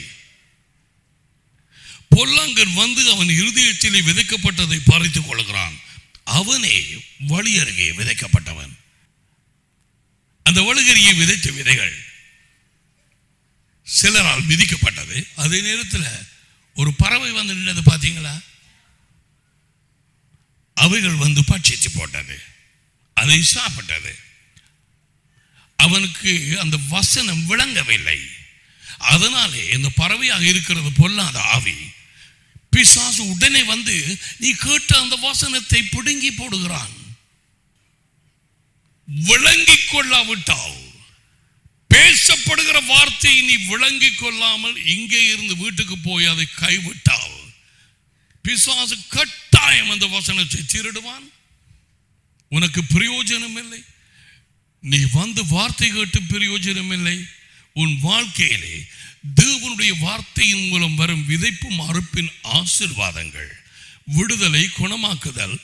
பொல்லாங்கன் வந்து அவன் இருதயத்திலே விதைக்கப்பட்டதை பறித்துக் கொள்கிறான் அவனே வழி அருகே விதைக்கப்பட்டவன் அந்த வழுகரியை விதைத்த விதைகள் சிலரால் விதிக்கப்பட்டது அதே நேரத்தில் ஒரு பறவை வந்து நின்றது பார்த்தீங்களா அவைகள் வந்து பட்சித்து போட்டது அதை சாப்பிட்டது அவனுக்கு அந்த வசனம் விளங்கவில்லை அதனாலே இந்த பறவையாக இருக்கிறது பொல்லாத ஆவி பிசாசு உடனே வந்து நீ கேட்ட அந்த வசனத்தை பிடுங்கி போடுகிறான் விளங்கிக் கொள்ளாவிட்டால் பேசப்படுகிற வார்த்தையை நீ விளங்கிக் கொள்ளாமல் இங்கே இருந்து வீட்டுக்கு போய் அதை கைவிட்டால் பிசாசு கட்டாயம் அந்த வசனத்தை திருடுவான் உனக்கு பிரயோஜனம் இல்லை நீ வந்து வார்த்தை கேட்டு பிரயோஜனம் இல்லை உன் வாழ்க்கையிலே தேவனுடைய வார்த்தையின் மூலம் வரும் விதைப்பும் அறுப்பின் ஆசிர்வாதங்கள் விடுதலை குணமாக்குதல்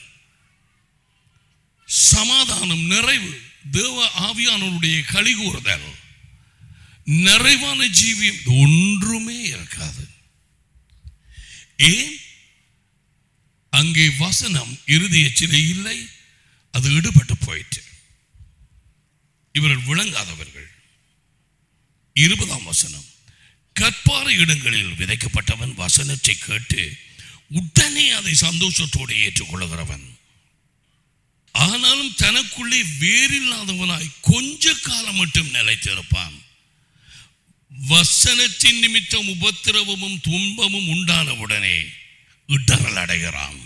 சமாதானம் நிறைவு தேவ ஆவியானவருடைய கலிகூறுதல் நிறைவான ஜீவியம் ஒன்றுமே இருக்காது ஏன் அங்கே வசனம் இருதயச்சிலே இல்லை அது ஈடுபட்டு போயிற்று இவர்கள் விளங்காதவர்கள் இருபதாம் வசனம் கற்பாறை இடங்களில் விதைக்கப்பட்டவன் வசனத்தை கேட்டு உடனே அதை சந்தோஷத்தோடு ஏற்றுக்கொள்கிறவன் ஆனாலும் தனக்குள்ளே வேறில்லாதவனாய் கொஞ்ச காலம் மட்டும் நிலைத்திருப்பான் வசனத்தின் நிமித்தம் உபத்திரவமும் துன்பமும் உண்டான உடனே இடரல் அடைகிறான்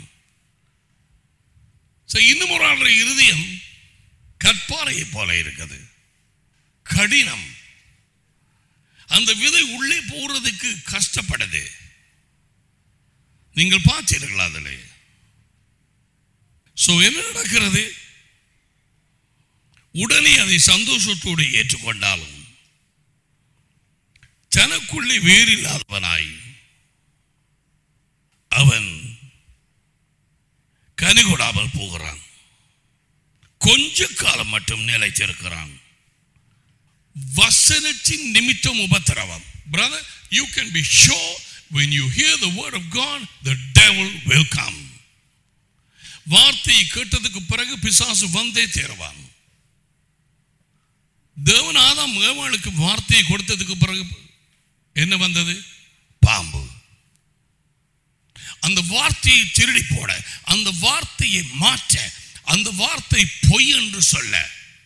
So, இன்னும் ஒரு ஆளுடைய இருதயம் கற்பாறையை போல இருக்குது கடினம் அந்த விதை உள்ளே போறதுக்கு கஷ்டப்படுது நீங்கள் பார்த்தீர்களா அதில் சோ என்ன நடக்கிறது உடனே அதை சந்தோஷத்தோடு ஏற்றுக்கொண்டாலும் தனக்குள்ளே வேறில்லாதவனாய் அவன் கனி கொடாமல் போகிறான் கொஞ்ச காலம் மட்டும் நிலைத்திருக்கிறான் வசனத்தின் நிமித்தம் உபத்திரவம் brother you can be sure when you hear the word of God the devil will come வார்த்தையை கேட்டதுக்கு பிறகு பிசாசு வந்தே தேர்வான் தேவன் ஆதாம் ஏவாளுக்கு வார்த்தையை கொடுத்ததுக்கு பிறகு என்ன வந்தது பாம்பு அந்த வார்த்தையை திருடி போட அந்த வார்த்தையை மாற்ற அந்த வார்த்தை பொய் என்று சொல்ல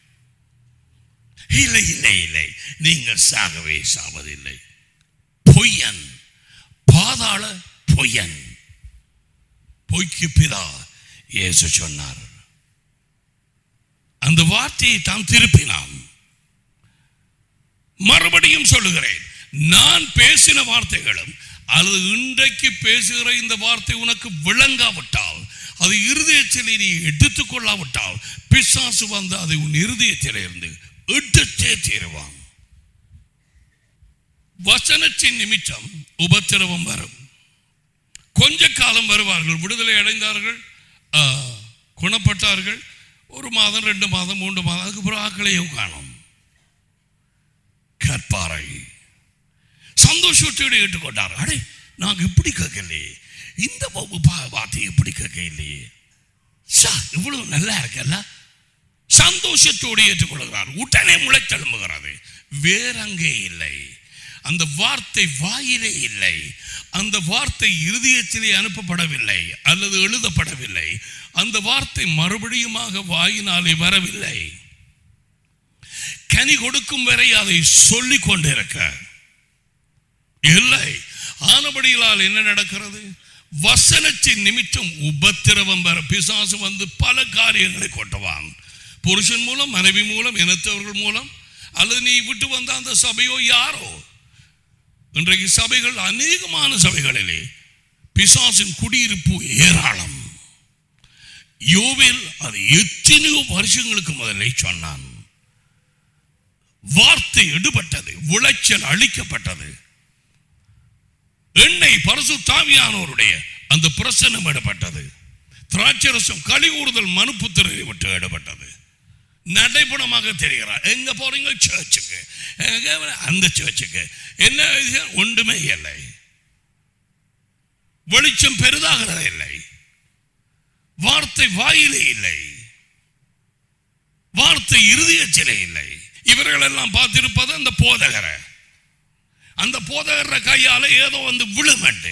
இல்லை இல்லை இல்லை நீங்கள் சாகவே சாவதில்லை பொய்யன் பாதாள பொய்யன் பொய்க்கு பிதா இயேசு சொன்னார் அந்த வார்த்தையை தான் திருப்பினான் மறுபடியும் சொல்லுகிறேன் நான் பேசின வார்த்தைகளும் அல்லது இன்றைக்கு பேசுகிற இந்த வார்த்தை உனக்கு விளங்காவிட்டால் அது இருதயத்தில் நீ எடுத்துக் கொள்ளாவிட்டால் பிசாசு வந்து அதை உன் இருதயத்தில் இருந்து எடுத்தே தீருவான் வசனத்தின் நிமித்தம் உபத்திரவம் வரும் கொஞ்ச காலம் வருவார்கள் விடுதலை அடைந்தார்கள் ஆ, குணப்பட்டார்கள் ஒரு மாதம் ரெண்டு மாதம் மூன்று மாதம் அதுக்கு பிறகு ஆக்களையும் காணும் கற்பாறை சந்தோஷத்தோடு ஏற்றுக்கொண்டார் அடே நாங்க இப்படி கேட்கலையே இந்த வ- பா- வார்த்தை இப்படி கேட்கலையே சா இவ்வளவு நல்லா இருக்கல்ல சந்தோஷத்தோடு ஏற்றுக்கொள்கிறார் உடனே முளைத்தெழும்புகிறது வேறங்கே இல்லை அந்த வார்த்தை வாயிலே இல்லை அந்த வார்த்தை இருதயத்திலே அனுப்பப்படவில்லை அல்லது எழுதப்படவில்லை அந்த வார்த்தை மறுபடியுமாக வாயினாலே வரவில்லை கனி கொடுக்கும் வரை அதை சொல்லிக் கொண்டிருக்க இல்லை ஆனபடியிலால் என்ன நடக்கிறது வசனத்தின் நிமித்தம் உபத்திரவம் வர பிசாசு வந்து பல காரியங்களை கொட்டுவான் புருஷன் மூலம் மனைவி மூலம் இனத்தவர்கள் மூலம் அல்லது நீ விட்டு வந்த அந்த சபையோ யாரோ இன்றைக்கு சபைகள் அநேகமான சபைகளிலே பிசாசின் குடியிருப்பு ஏராளம் யோவேல் அது எத்தனையோ வருஷங்களுக்கு முதலே சொன்னான் வார்த்தை எடுபட்டது விளைச்சல் அளிக்கப்பட்டது எண்ணெய் பரசு தாவியானோருடைய அந்த பிரசனம் இடப்பட்டது திராட்சரசம் களி கூறுதல் மனுப்புத்திரை விட்டு இடப்பட்டது நடைபுணமாக தெரிகிறார் எங்க போறீங்க சர்ச்சுக்கு எங்க அந்த சர்ச்சுக்கு என்ன இது? ஒன்றுமே இல்லை வெளிச்சம் பெரிதாகிறது இல்லை வார்த்தை வாயிலே இல்லை வார்த்தை இருதயத்திலே இல்லை இவர்கள் எல்லாம் பார்த்திருப்பது அந்த போதகரை அந்த போதகர கையால ஏதோ வந்து விழுமண்டு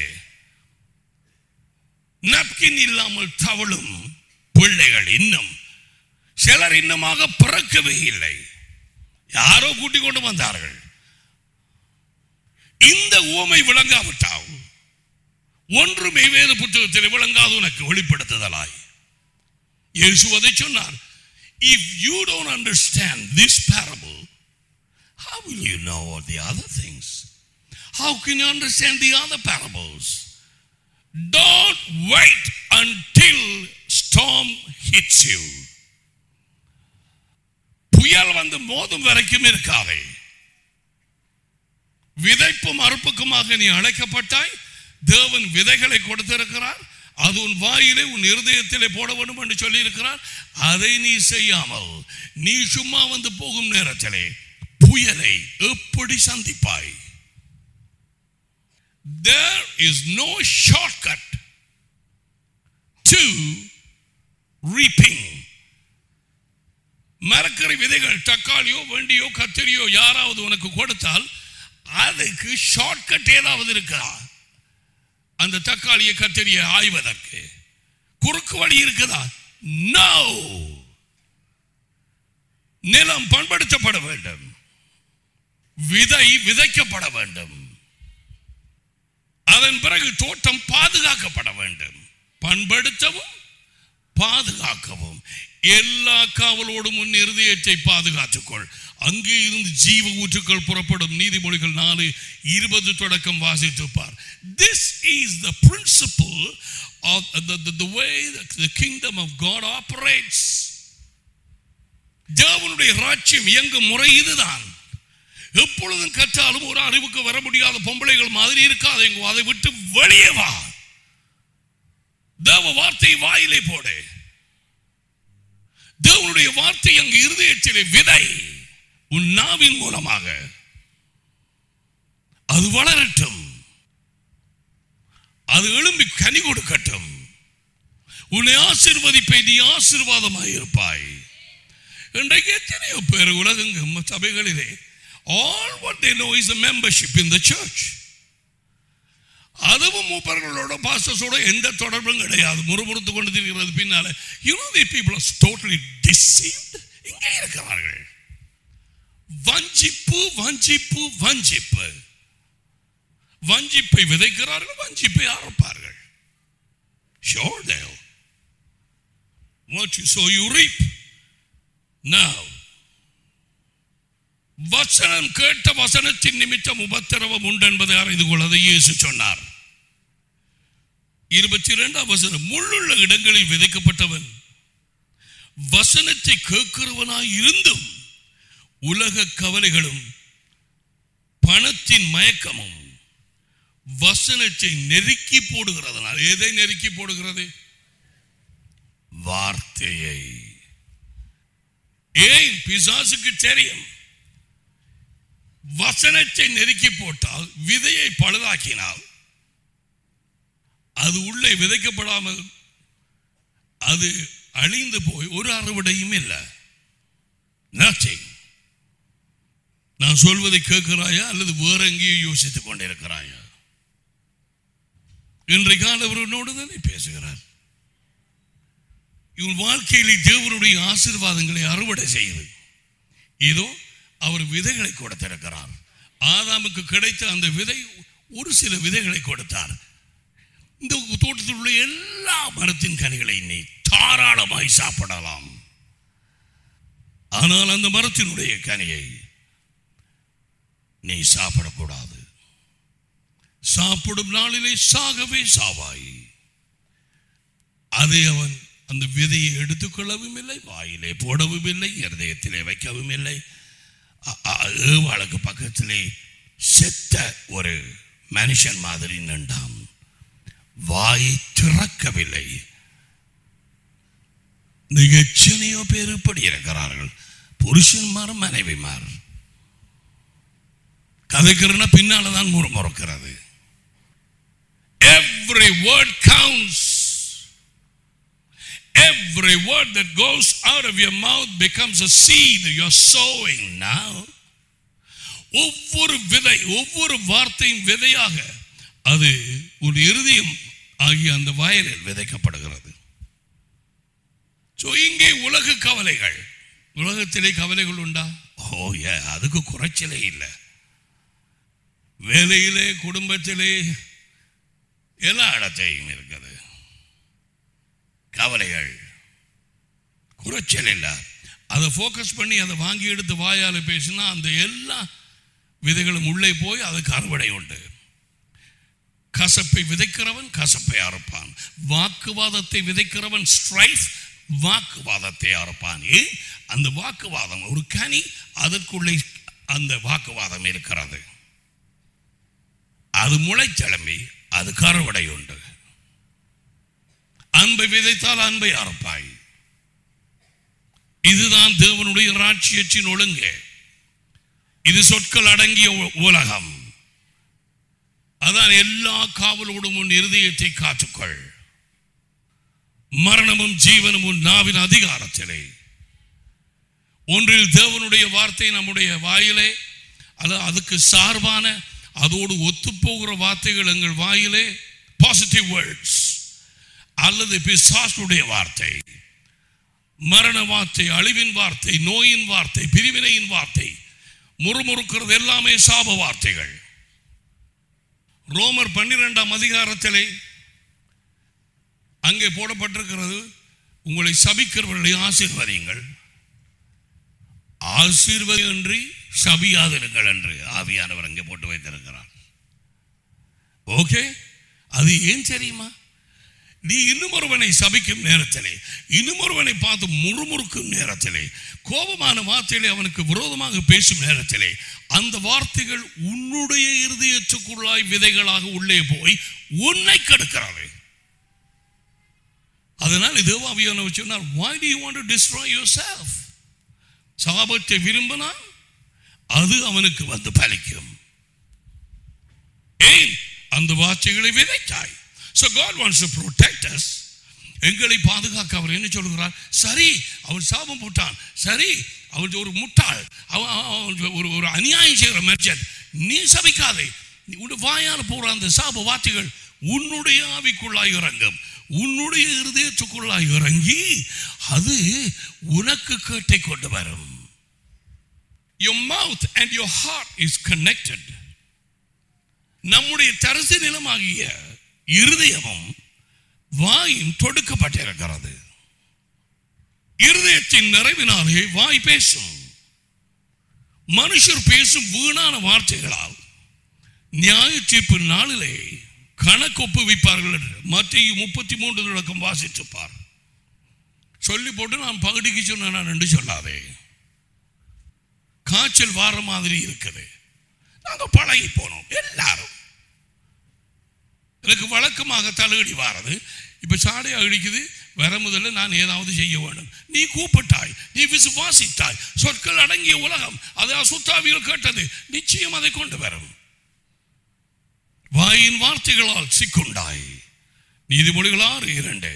நப்கின் இல்லாமல் தவளும் பிள்ளைகள் இன்னும் சிலர் இன்னமாக பிறக்கவே இல்லை யாரோ கூட்டிக் கொண்டு வந்தார்கள் இந்த ஊமை விளங்காவிட்டால் ஒன்றுமே வேத புத்தகத்தில் விளங்காது உனக்கு வெளிப்படுத்துதலாய் இயேசு அதை சொன்னார் if you don't understand this parable how will you know all the other things how can you understand the other parables don't wait until storm hits you புயல் வந்து மோதும் வரைக்கும் இருக்காதே விதைப்பும் அறுப்புக்குமாக நீ அழைக்கப்பட்டாய் தேவன் விதைகளை கொடுத்திருக்கிறார் அது உன் வாயிலே உன் இருதயத்திலே போட வேண்டும் என்று சொல்லி இருக்கிறார் அதை நீ செய்யாமல் நீ சும்மா வந்து போகும் நேரத்திலே புயலை எப்படி சந்திப்பாய் there is no shortcut to reaping மரக்கறி விதைகள் தக்காளியோ வெண்டியோ கத்திரியோ யாராவது உனக்கு கொடுத்தால் அதுக்கு ஷார்ட்கட் ஏதாவது இருக்கா அந்த தக்காளியை கத்திரியை ஆய்வதற்கு குறுக்கு வழி இருக்குதா நோ நிலம் பண்படுத்தப்பட வேண்டும் விதை விதைக்கப்பட வேண்டும் அதன் பிறகு தோட்டம் பாதுகாக்கப்பட வேண்டும் பண்படுத்தவும் பாதுகாக்கவும் எல்லா காவலோடும் உன் இருதயத்தை பாதுகாத்துக்கொள் அங்கே இருந்து ஜீவ ஊற்றுக்கள் புறப்படும் நீதிமொழிகள் நாலு இருபது தொடக்கம் வாசித்துப்பார் this is the principle of the, the, the way the, the kingdom of God operates தேவனுடைய ராஜ்யம் இயங்கும் முறை இதுதான் எப்பொழுதும் கற்றாலும் ஒரு அறிவுக்கு வர முடியாத பொம்பளைகள் மாதிரி இருக்காதேங்க அதை விட்டு வெளியே வா தேவ வார்த்தை வாயிலே போடு தேவனுடைய வார்த்தை அங்கு இருதயத்திலே விதை உன் நாவின் மூலமாக அது வளரட்டும் அது எழும்பி கனி கொடுக்கட்டும் உன்னை ஆசிர்வதிப்பை நீ ஆசீர்வாதமாய் இருப்பாய் இன்றைக்கு எத்தனையோ பேர் உலகங்க சபைகளிலே all what they know is membership in the church அதுவும் மூப்பர்களோட பாஸ்டர்ஸோட எந்த தொடர்பும் கிடையாது முறுமுறுத்து கொண்டு இருக்கிறது பின்னால you know the people are totally deceived இங்கே இருக்கிறார்கள் வஞ்சிப்பு வஞ்சிப்பு வஞ்சிப்பு வஞ்சிப்பை விதைக்கிறார்கள் வஞ்சிப்பை அறுப்பார்கள் Sure they'll. What you sow, you reap. Now, வசனம் கேட்ட வசனத்தின் நிமித்தம் உபத்திரவம் உண்டு என்பதை அறிந்து கொள்ளதை இயேசு சொன்னார் இருபத்தி இரண்டாம் வசனம் முள்ளுள்ள இடங்களில் விதைக்கப்பட்டவன் வசனத்தை கேட்கிறவனாய் இருந்தும் உலக கவலைகளும் பணத்தின் மயக்கமும் வசனத்தை நெருக்கி போடுகிறதுனால் எதை நெருக்கி போடுகிறது வார்த்தையை ஏன் பிசாசுக்கு தெரியும் வசனத்தை நெருக்கி போட்டால் விதையை பழுதாக்கினால் அது உள்ளே விதைக்கப்படாமல் அது அழிந்து போய் ஒரு அறுவடையும் இல்லை Nothing. நான் சொல்வதை கேட்கிறாயா அல்லது வேற எங்கேயோ யோசித்துக் கொண்டிருக்கிறாயா இன்றைக்கு ஆண்டவர் உன்னோடு தானே பேசுகிறார் இவன் வாழ்க்கையிலே தேவனுடைய ஆசீர்வாதங்களை அறுவடை செய்யுது இதோ அவர் விதைகளை கொடுத்திருக்கிறார் ஆதாமுக்கு கிடைத்த அந்த விதை ஒரு சில விதைகளை கொடுத்தார் இந்த தோட்டத்தில் உள்ள எல்லா மரத்தின் கனிகளை நீ தாராளமாய் சாப்பிடலாம் ஆனால் அந்த மரத்தினுடைய கனியை நீ சாப்பிடக்கூடாது சாப்பிடும் நாளிலே சாகவே சாவாய் அதை அவன் அந்த விதையை எடுத்துக்கொள்ளவும் இல்லை வாயிலே போடவும் இல்லை இருதயத்திலே வைக்கவும் இல்லை அ- அ- ஏவாளுக்கு பக்கத்திலே செத்த ஒரு மனுஷன் மாதிரி நின்றான் வாயை திறக்கவில்லை நீங்க எத்தனையோ பேர் இப்படி இருக்கிறார்கள் புருஷன்மாரும் மனைவிமார் கதைக்கிறனா பின்னால தான் முறுமுறுக்கிறது every word counts every word that goes out of your mouth becomes a seed you're sowing now ஒவ்வொரு விதை ஒவ்வொரு வார்த்தையும் விதையாக அது ஒரு இருதயம் ஆகிய அந்த வயலில் விதைக்கப்படுகிறது ஸோ இங்கே உலக கவலைகள் உலகத்திலே கவலைகள் உண்டா ஓ ஏ அதுக்கு குறைச்சலே இல்லை வேலையிலே குடும்பத்திலே எல்லா இடத்தையும் இருக்குது கவலைகள் குறைச்சல் இல்லை அதை ஃபோக்கஸ் பண்ணி அதை வாங்கி எடுத்து வாயால பேசினா அந்த எல்லா விதைகளும் உள்ளே போய் அதுக்கு அறுவடை உண்டு கசப்பை விதைக்கிறவன் கசப்பை அறுப்பான் வாக்குவாதத்தை விதைக்கிறவன் ஸ்ட்ரைஃப் வாக்குவாதத்தை அறுப்பான் ஏன் அந்த வாக்குவாதம் ஒரு கனி அதற்குள்ளே அந்த வாக்குவாதம் இருக்கிறது அது முளைச்செலம்பி அது கருவடை உண்டு அன்பை விதைத்தால் அன்பை அறுப்பாய் இதுதான் தேவனுடைய ராட்சியத்தின் ஒழுங்கு இது சொற்கள் அடங்கிய உ- உலகம் அதான் எல்லா காவலோடும் உன் இருதயத்தை காத்துக்கொள் மரணமும் ஜீவனும் உன் நாவின் அதிகாரத்திலே ஒன்றில் தேவனுடைய வார்த்தை நம்முடைய வாயிலே அது அதுக்கு சார்பான அதோடு ஒத்துப்போகிற வார்த்தைகள் எங்கள் வாயிலே பாசிட்டிவ் வேர்ட்ஸ் அல்லது பிசாசுடைய வார்த்தை மரண வார்த்தை அழிவின் வார்த்தை நோயின் வார்த்தை பிரிவினையின் வார்த்தை முறுமுறுக்கிறது எல்லாமே சாப வார்த்தைகள் ரோமர் பன்னிரெண்டாம் அதிகாரத்திலே அங்கே போடப்பட்டிருக்கிறது உங்களை சபிக்கிறவர்களை ஆசீர்வதியுங்கள் ஆசீர்வதின்றி சபியாதிருங்கள் என்று ஆவியானவர் அங்கே போட்டு வைத்திருக்கிறார் ஓகே அது ஏன் தெரியுமா நீ இன்னும் ஒருவனை சபிக்கும் நேரத்திலே இன்னும் ஒருவனை பார்த்து முறுமுறுக்கும் நேரத்திலே கோபமான வார்த்தைகளை அவனுக்கு விரோதமாக பேசும் நேரத்திலே அந்த வார்த்தைகள் உன்னுடைய இருதயத்துக்குள்ளாய் விதைகளாக உள்ளே போய் உன்னை கெடுக்கிறது அதனால் தேவாவியான சொன்னார் why do you want to destroy yourself சாபத்தை விரும்பினால் அது அவனுக்கு வந்து பலிக்கும் ஏன் அந்த வார்த்தைகளை விதைத்தாய் so god wants to protect us எங்களை பாதுகாக்க அவர் என்ன சொல்கிறார் சரி அவன் சாபம் போட்டான் சரி அவன் ஒரு முட்டாள் அவன் அவன் ஒரு ஒரு அநியாயம் செய்கிற மனுஷன் நீ சபிக்காதே நீ உன் வாயால் போற அந்த சாப வார்த்தைகள் உன்னுடைய ஆவிக்குள்ளாய் இறங்கும் உன்னுடைய இருதயத்துக்குள்ளாய் இறங்கி அது உனக்கு கேட்டை கொண்டு வரும் your mouth and your heart is connected நம்முடைய தரிசு நிலமாகிய இருதயமும் வாயும் தொடுக்கப்பட்டிருக்கிறது இருதயத்தின் நிறைவினாலே வாய் பேசும் மனுஷர் பேசும் வீணான வார்த்தைகளால் நியாய தீர்ப்பு நாளிலே கணக்கு ஒப்புவிப்பார்கள் என்று மத்திய முப்பத்தி மூன்று தொடக்கம் வாசித்துப்பார் சொல்லி போட்டு நான் பகுதிக்கு சொன்னேன் என்று சொல்லாதே காய்ச்சல் வார மாதிரி இருக்குது நாங்கள் பழகி போனோம் எல்லாரும் எனக்கு வழக்கமாக தலையடி வாரது இப்ப சாடையா அடிக்குது வர முதல்ல நான் ஏதாவது செய்ய வேண்டும் நீ கூப்பிட்டாய் நீ விசுவாசித்தாய் சொற்கள் அடங்கிய உலகம் அது அசுத்தாவியில் கேட்டது நிச்சயம் அதை கொண்டு வரும் வாயின் வார்த்தைகளால் சிக்குண்டாய் நீதிமொழிகள் ஆறு இரண்டு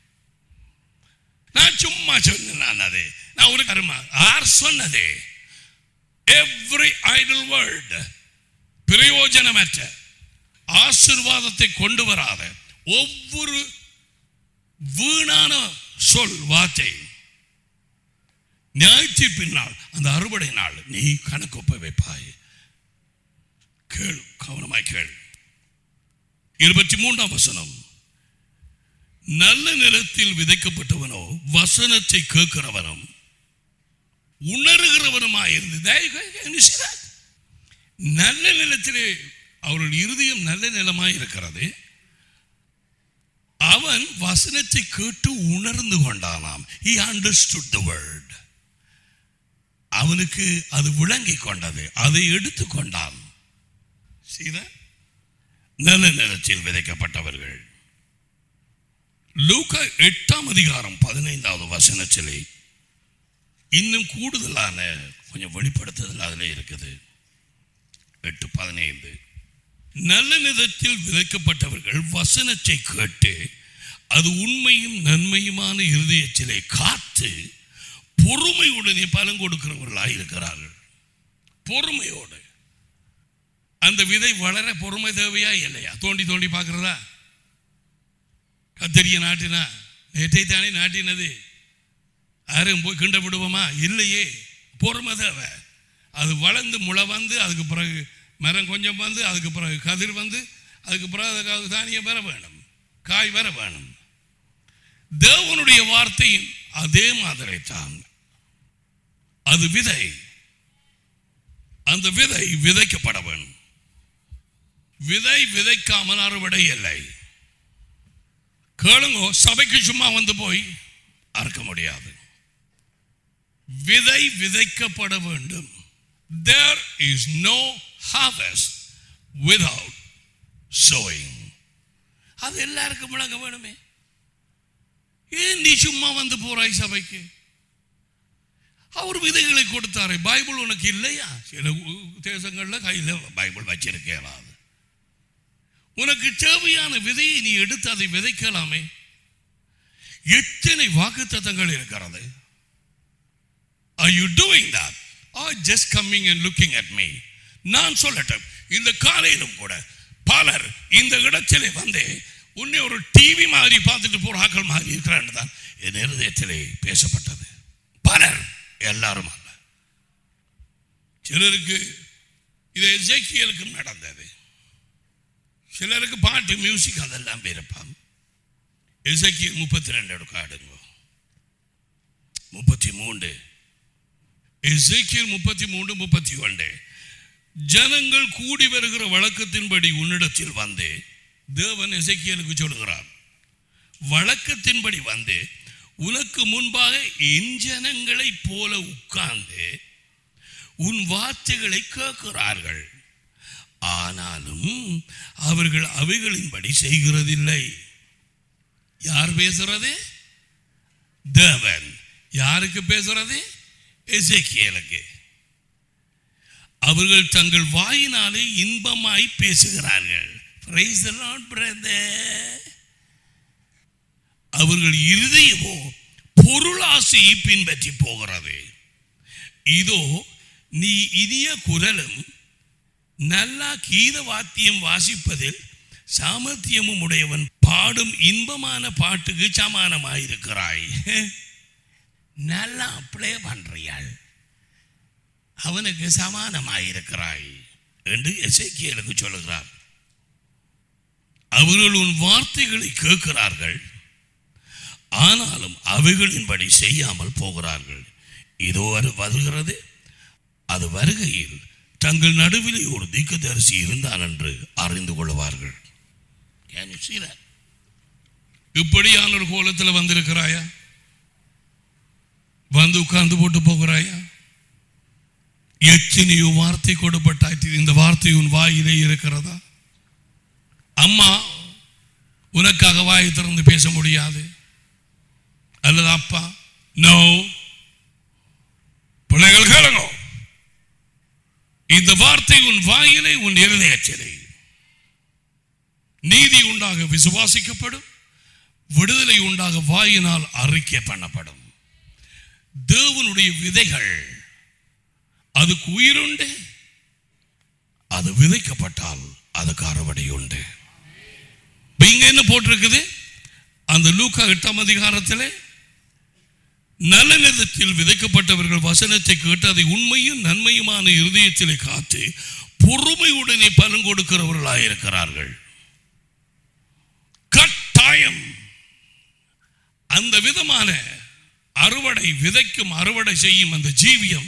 நான் சும்மா சொன்னேன் நான் அது நான் ஒரு கருமா யார் சொன்னது எவ்ரி ஐடல் வேர்ட் பிரயோஜனமற்ற ஆசிர்வாதத்தை கொண்டு வராத ஒவ்வொரு வீணான சொல் வார்த்தை ஞாயிற்று பின்னால் அந்த அறுவடை நாள் நீ கணக்கொப்ப வைப்பாய் கேள் கவனமாய் கேள் இருபத்தி மூன்றாம் வசனம் நல்ல நிலத்தில் விதைக்கப்பட்டவனோ வசனத்தை கேட்கிறவனும் உணர்கிறவனுமாயிருந்து நல்ல நிலத்திலே அவர்கள் இருதயம் நல்ல நிலமாய் இருக்கிறது அவன் வசனத்தை கேட்டு உணர்ந்து கொண்டானாம் he understood the word அவனுக்கு அது விளங்கி கொண்டது அதை எடுத்துக்கொண்டான் சீத நல்ல நிலத்தில் விதைக்கப்பட்டவர்கள் லூக்கா எட்டாம் அதிகாரம் பதினைந்தாவது வசனத்திலே இன்னும் கூடுதலான கொஞ்சம் வெளிப்படுத்துதல் அதில் இருக்குது எட்டு பதினைந்து நல்ல நிலத்தில் விதைக்கப்பட்டவர்கள் வசனத்தை கேட்டு அது உண்மையும் நன்மையுமான இருதயத்திலே காத்து பொறுமையுடனே பலன் கொடுக்கிறவர்களாக இருக்கிறார்கள் பொறுமையோடு அந்த விதை வளர பொறுமை தேவையா இல்லையா தோண்டி தோண்டி பார்க்கிறதா கத்தரிய நாட்டினா நேற்றை தானே நாட்டினது யாரும் போய் கிண்ட விடுவோமா இல்லையே பொறுமை தேவை அது வளர்ந்து முளை வந்து அதுக்கு பிறகு மரம் கொஞ்சம் வந்து அதுக்கு பிறகு கதிர் வந்து அதுக்கு பிறகு அதுக்கு தானியம் வர வேணும் காய் வர வேணும் தேவனுடைய வார்த்தையும் அதே மாதிரி தான் அது விதை அந்த விதை விதைக்கப்பட வேணும் விதை விதைக்காமல் அறுவடை இல்லை கேளுங்கோ சபைக்கு சும்மா வந்து போய் அறுக்க முடியாது விதை விதைக்கப்பட வேண்டும் there is no harvest without sowing அது எல்லாருக்கும் விளங்க வேணுமே ஏன் நீ சும்மா வந்து போறாய் சபைக்கு அவர் விதைகளை கொடுத்தாரு பைபிள் உனக்கு இல்லையா சில தேசங்கள்ல கையில் பைபிள் வச்சிருக்கலாம் உனக்கு தேவையான விதையை நீ எடுத்து அதை விதைக்கலாமே எத்தனை வாக்குத்தத்தங்கள் இருக்கிறது Are you doing that? Or just coming and looking at me? நான் சொல்லட்டும் இந்த காலையிலும் கூட பலர் இந்த இடத்திலே வந்து உன்னை ஒரு டிவி மாதிரி பார்த்துட்டு போற ஆக்கள் மாதிரி இருக்கிறான்னு தான் என் இருதயத்திலே பேசப்பட்டது பலர் எல்லாரும் அல்ல சிலருக்கு இது எசேக்கியலுக்கும் நடந்தது சிலருக்கு பாட்டு மியூசிக் அதெல்லாம் இருப்பான் எசேக்கியல் முப்பத்தி ரெண்டு எடுக்காடுங்க முப்பத்தி மூன்று எசேக்கியல் முப்பத்தி மூன்று முப்பத்தி ஒன்று ஜனங்கள் கூடி வருகிற வழக்கத்தின்படி உன்னிடத்தில் வந்து தேவன் எசேக்கியலுக்கு சொல்லுகிறார் வழக்கத்தின்படி வந்து உனக்கு முன்பாக என் ஜனங்களைப் போல உட்கார்ந்து உன் வார்த்தைகளை கேட்கிறார்கள் ஆனாலும் அவர்கள் அவைகளின்படி செய்கிறதில்லை யார் பேசுறது தேவன் யாருக்கு பேசுறது எசேக்கியேலுக்கு அவர்கள் தங்கள் வாயினாலே இன்பமாய் பேசுகிறார்கள் Praise the Lord, brother. அவர்கள் இருதயமோ பொருளாசையை பின்பற்றி போகிறது இதோ நீ இனிய குரலும் நல்லா கீத வாத்தியம் வாசிப்பதில் சாமர்த்தியமும் உடையவன் பாடும் இன்பமான பாட்டுக்கு சமானமாயிருக்கிறாய் நல்லா ப்ளே பண்றியாள் அவனுக்கு சமானமாயிருக்கிறாய் என்று எசேக்கியலுக்கு சொல்லுகிறார் அவர்கள் உன் வார்த்தைகளை கேட்கிறார்கள் ஆனாலும் அவைகளின்படி செய்யாமல் போகிறார்கள் இதோ அது வருகிறது அது வருகையில் தங்கள் நடுவிலே ஒரு தீர்க்கதரிசி இருந்தான் என்று அறிந்து கொள்வார்கள் Can you see that? இப்படியான ஒரு கோலத்தில் வந்திருக்கிறாயா வந்து உட்கார்ந்து போட்டு போகிறாயா எத்தனையோ வார்த்தை கொடுப்பட்டாய் இந்த வார்த்தை உன் வாயிலே இருக்கிறதா அம்மா உனக்காக வாயை திறந்து பேச முடியாது அல்லது அப்பா நோ பிள்ளைகள் கேளுங்க இந்த வார்த்தை உன் வாயிலே உன் இருதயச்சிலை நீதி உண்டாக விசுவாசிக்கப்படும் விடுதலை உண்டாக வாயினால் அறிக்கை பண்ணப்படும் தேவனுடைய விதைகள் அதுக்கு உயிருண்டு அது விதைக்கப்பட்டால் அதுக்கு அறுவடை உண்டு இப்ப இங்க என்ன போட்டிருக்குது அந்த லூக்கா எட்டாம் அதிகாரத்திலே நல்ல நிலத்தில் விதைக்கப்பட்டவர்கள் வசனத்தை கேட்டு அதை உண்மையும் நன்மையுமான இருதயத்திலே காத்து பொறுமையுடனே பலன் கொடுக்கிறவர்களாயிருக்கிறார்கள் கட்டாயம் அந்த விதமான அறுவடை விதைக்கும் அறுவடை செய்யும் அந்த ஜீவியம்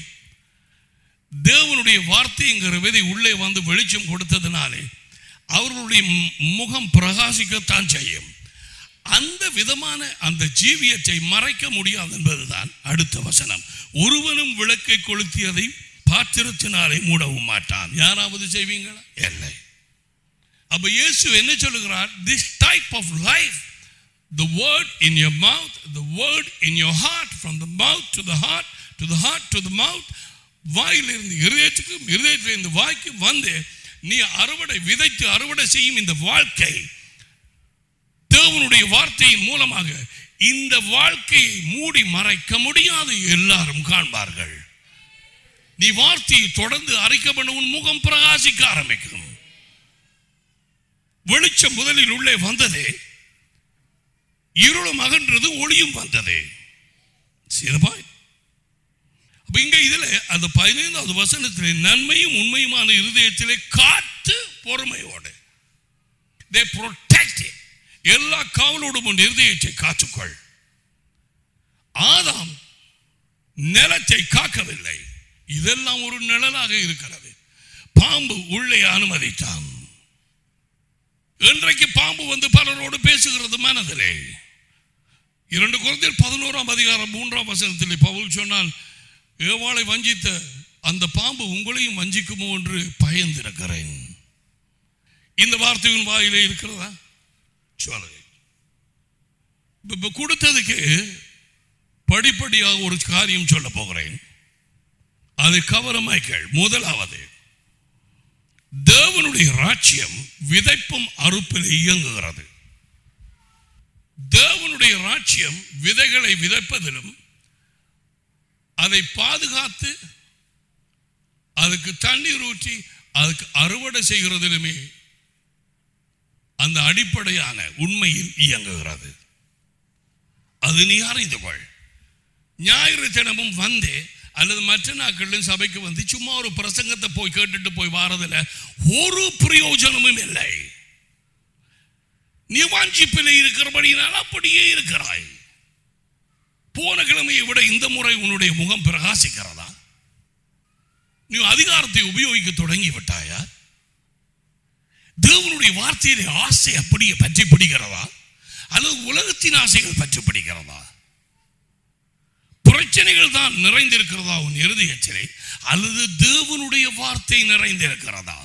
தேவனுடைய வார்த்தைங்கிற விதை உள்ளே வந்து வெளிச்சம் கொடுத்ததுனாலே அவர்களுடைய மு- முகம் பிரகாசிக்கத்தான் செய்யும் அந்த விதமான அந்த ஜீவியத்தை மறைக்க முடியாது என்பதுதான் அடுத்த வசனம் ஒருவனும் விளக்கை கொளுத்தியதை பாத்திரத்தினாலே மூடவும் மாட்டான் யாராவது செய்வீங்களா இல்லை அப்ப இயேசு என்ன சொல்லுகிறார் this type of life the word in your mouth the word in your heart from the mouth to the heart to the heart to the mouth வாயிலிருந்து இருதயத்துக்கும் இருதயத்திலிருந்து வாய்க்கு வந்து நீ அறுவடை விதைத்து அறுவடை செய்யும் இந்த வாழ்க்கை தேவனுடைய வார்த்தையின் மூலமாக இந்த வாழ்க்கையை மூடி மறைக்க முடியாது எல்லாரும் காண்பார்கள் நீ வார்த்தையை தொடர்ந்து அரைக்கப்பட உன் முகம் பிரகாசிக்க ஆரம்பிக்கும் வெளிச்சம் முதலில் உள்ளே வந்ததே இருளும் அகன்றது ஒளியும் வந்தது See the point? அப்ப இங்க இதுல அந்த பதினைந்தாவது வசனத்திலே நன்மையும் உண்மையுமான இருதயத்திலே காத்து பொறுமையோடு they protect it. எல்லா காவலோடும் உன் இருதயத்தை காத்துக்கொள் ஆதாம் நிலத்தை காக்கவில்லை இதெல்லாம் ஒரு நிழலாக இருக்கிறது பாம்பு உள்ளே அனுமதித்தான் இன்றைக்கு பாம்பு வந்து பலரோடு பேசுகிறது மனதிலே இரண்டு குழந்தைகள் பதினோராம் அதிகாரம் மூன்றாம் வசனத்தில் பவுல் சொன்னால் ஏவாளை வஞ்சித்த அந்த பாம்பு உங்களையும் வஞ்சிக்குமோ என்று பயந்திருக்கிறேன் இந்த வார்த்தையின் வாயிலே இருக்கிறதா சொல்லுங்க இப்ப- இப்ப கொடுத்ததுக்கு படிப்படியாக ஒரு காரியம் சொல்ல போகிறேன் அது கவனமாய் கேள் முதலாவது தேவனுடைய ராஜ்யம் விதைப்பும் அறுப்பில் இயங்குகிறது தேவனுடைய ராஜ்யம் விதைகளை விதைப்பதிலும் அதை பாதுகாத்து அதுக்கு தண்ணீர் ஊற்றி அதுக்கு அறுவடை செய்கிறதிலுமே அந்த அடிப்படையான உண்மையில் இயங்குகிறது அது நீ அறிந்து கொள் ஞாயிறு தினமும் வந்து அல்லது மற்ற நாட்களிலும் சபைக்கு வந்து சும்மா ஒரு பிரசங்கத்தை போய் கேட்டுட்டு போய் வாரதில் ஒரு பிரயோஜனமும் இல்லை நீ வாஞ்சிப்பில் இருக்கிறபடியினால் அப்படியே இருக்கிறாய் போன கிழமையை விட இந்த முறை உன்னுடைய முகம் பிரகாசிக்கிறதா நீ அதிகாரத்தை உபயோகிக்க தொடங்கி விட்டாயா தேவனுடைய வார்த்தையிலே ஆசை அப்படியே பற்றி பிடிக்கிறதா அல்லது உலகத்தின் ஆசைகள் பற்றி பிடிக்கிறதா பிரச்சனைகள் தான் நிறைந்திருக்கிறதா உன் இருதயத்திலே அல்லது தேவனுடைய வார்த்தை நிறைந்திருக்கிறதா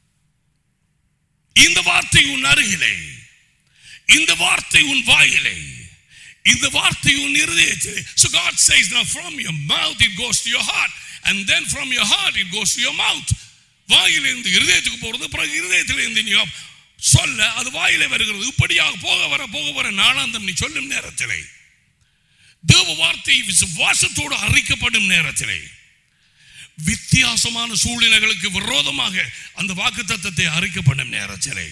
இந்த வார்த்தை உன் அருகிலே இந்த வார்த்தை உன் வாயிலே இந்த வார்த்தை உன் இருதயத்திலே so god says now from your mouth it goes to your heart and then from your heart it goes to your mouth வாயிலிருந்து இருதயத்துக்கு போறது பிறகு இருதயத்திலிருந்து நீ சொல்ல அது வாயிலே வருகிறது இப்படியாக போக வர போக வர நாளாந்தம் நீ சொல்லும் நேரத்திலே தேவ வார்த்தை விசுவாசத்தோடு அறிக்கப்படும் நேரத்திலே வித்தியாசமான சூழ்நிலைகளுக்கு விரோதமாக அந்த வாக்கு தத்தத்தை அறிக்கப்படும் நேரத்திலே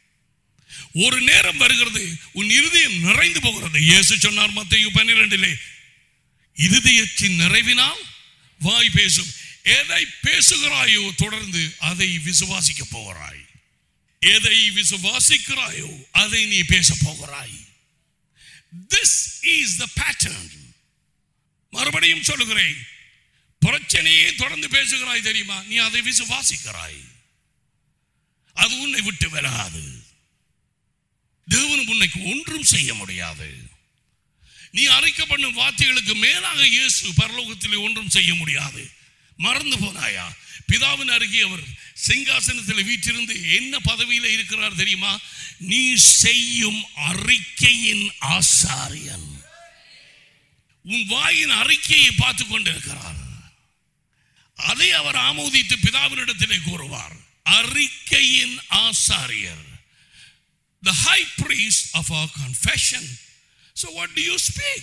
ஒரு நேரம் வருகிறது உன் இருதயம் நிறைந்து போகிறது இயேசு சொன்னார் மத்திய பன்னிரெண்டிலே இருதயத்தின் நிறைவினால் வாய் பேசும் எதை பேசுகிறாயோ தொடர்ந்து அதை விசுவாசிக்க போகிறாய் எதை விசுவாசிக்கிறாயோ அதை நீ பேச போகிறாய் திஸ் இஸ் த பேட்டர்ன் மறுபடியும் சொல்லுகிறேன் பிரச்சனையே தொடர்ந்து பேசுகிறாய் தெரியுமா நீ அதை விசுவாசிக்கிறாய் அது உன்னை விட்டு விலகாது தேவன் உன்னைக்கு ஒன்றும் செய்ய முடியாது நீ அரைக்க பண்ணும் வார்த்தைகளுக்கு மேலாக இயேசு பரலோகத்தில் ஒன்றும் செய்ய முடியாது மறந்து போனாயா பிதாவின் அருகே அவர் சிங்காசனத்தில் வீற்றிருந்து என்ன பதவியில் இருக்கிறார் தெரியுமா நீ செய்யும் அறிக்கையின் ஆசாரியன் உன் வாயின் அறிக்கையை பார்த்து கொண்டிருக்கிறார் அதை அவர் ஆமோதித்து பிதாவினிடத்திலே கூறுவார் அறிக்கையின் ஆசாரியர் the high priest of our confession. So what do you speak?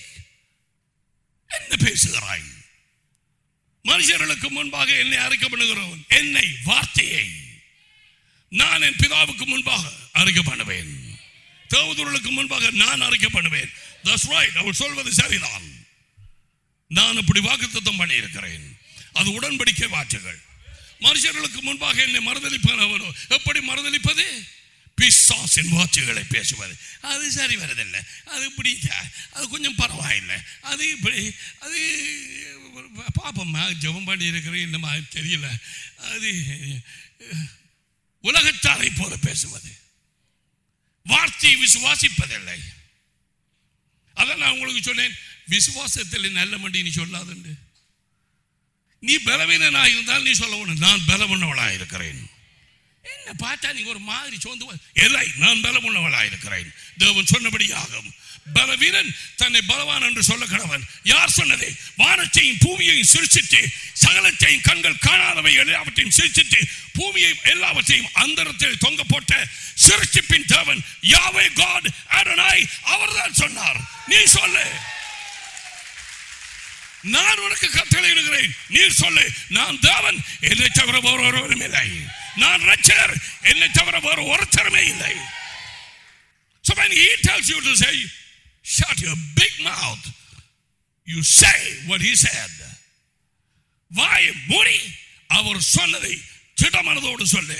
என்ன பேசுகிறாய் மனுஷர்களுக்கு முன்பாக என்னை அறிக்கை பண்ணுகிறவன் என்னை வார்த்தையை நான் என் பிதாவுக்கு முன்பாக அறிக்கை பண்ணுவேன் தேவதூர்களுக்கு முன்பாக நான் அறிக்கை பண்ணுவேன் That's right அவள் சொல்வது சரிதான் நான் இப்படி வாக்குத்தத்தம் பண்ணி இருக்கிறேன் அது உடன்படிக்கை வார்த்தைகள் மனுஷர்களுக்கு முன்பாக என்னை மறுதளிப்பவனோ எப்படி மறுதளிப்பது பிசாசின் வார்த்தைகளை பேசுவது அது சரி வரதில்லை அது இப்படி அது கொஞ்சம் பரவாயில்லை அது இப்படி அது பாப்பம்மா ஜெபம் பண்ணி இருக்கிறேன் என்னமா தெரியல அது உலகத்தாரை போல பேசுவது வார்த்தையை விசுவாசிப்பதில்லை அதான் நான் உங்களுக்கு சொன்னேன் விசுவாசத்தில் நல்ல மண்டி நீ சொல்லாதுண்டு நீ பலவீனனாக இருந்தால் நீ சொல்ல நான் பலவீனவளாக இருக்கிறேன் என்ன பார்த்தா நீங்க ஒரு மாதிரி சோர்ந்து இல்லை நான் பலமுள்ளவளாக இருக்கிறேன் தேவன் சொன்னபடியாகும் பலவீரன் தன்னை பலவான் என்று சொல்ல கடவன் யார் சொன்னது வானத்தையும் பூமியையும் சிரிச்சிட்டு சகலத்தையும் கண்கள் காணாதவை எல்லாவற்றையும் சிரிச்சிட்டு பூமியை எல்லாவற்றையும் அந்தரத்தில் தொங்க போட்ட சிரிச்சிப்பின் தேவன் யாவே காட் அடனாய் அவர்தான் சொன்னார் நீ சொல்லு நான் உனக்கு கட்டளை இடுகிறேன் நீ சொல்லு நான் தேவன் என்னை தவிர வேறு ஒருவரும் இல்லை நான் ரட்சகர் என்னை தவிர வேறு ஒருத்தருமே இல்லை So when he tells you to say, shut your big mouth, you say what he said. வாய் மூடி அவர் சொன்னதை திடமனதோடு சொல்லு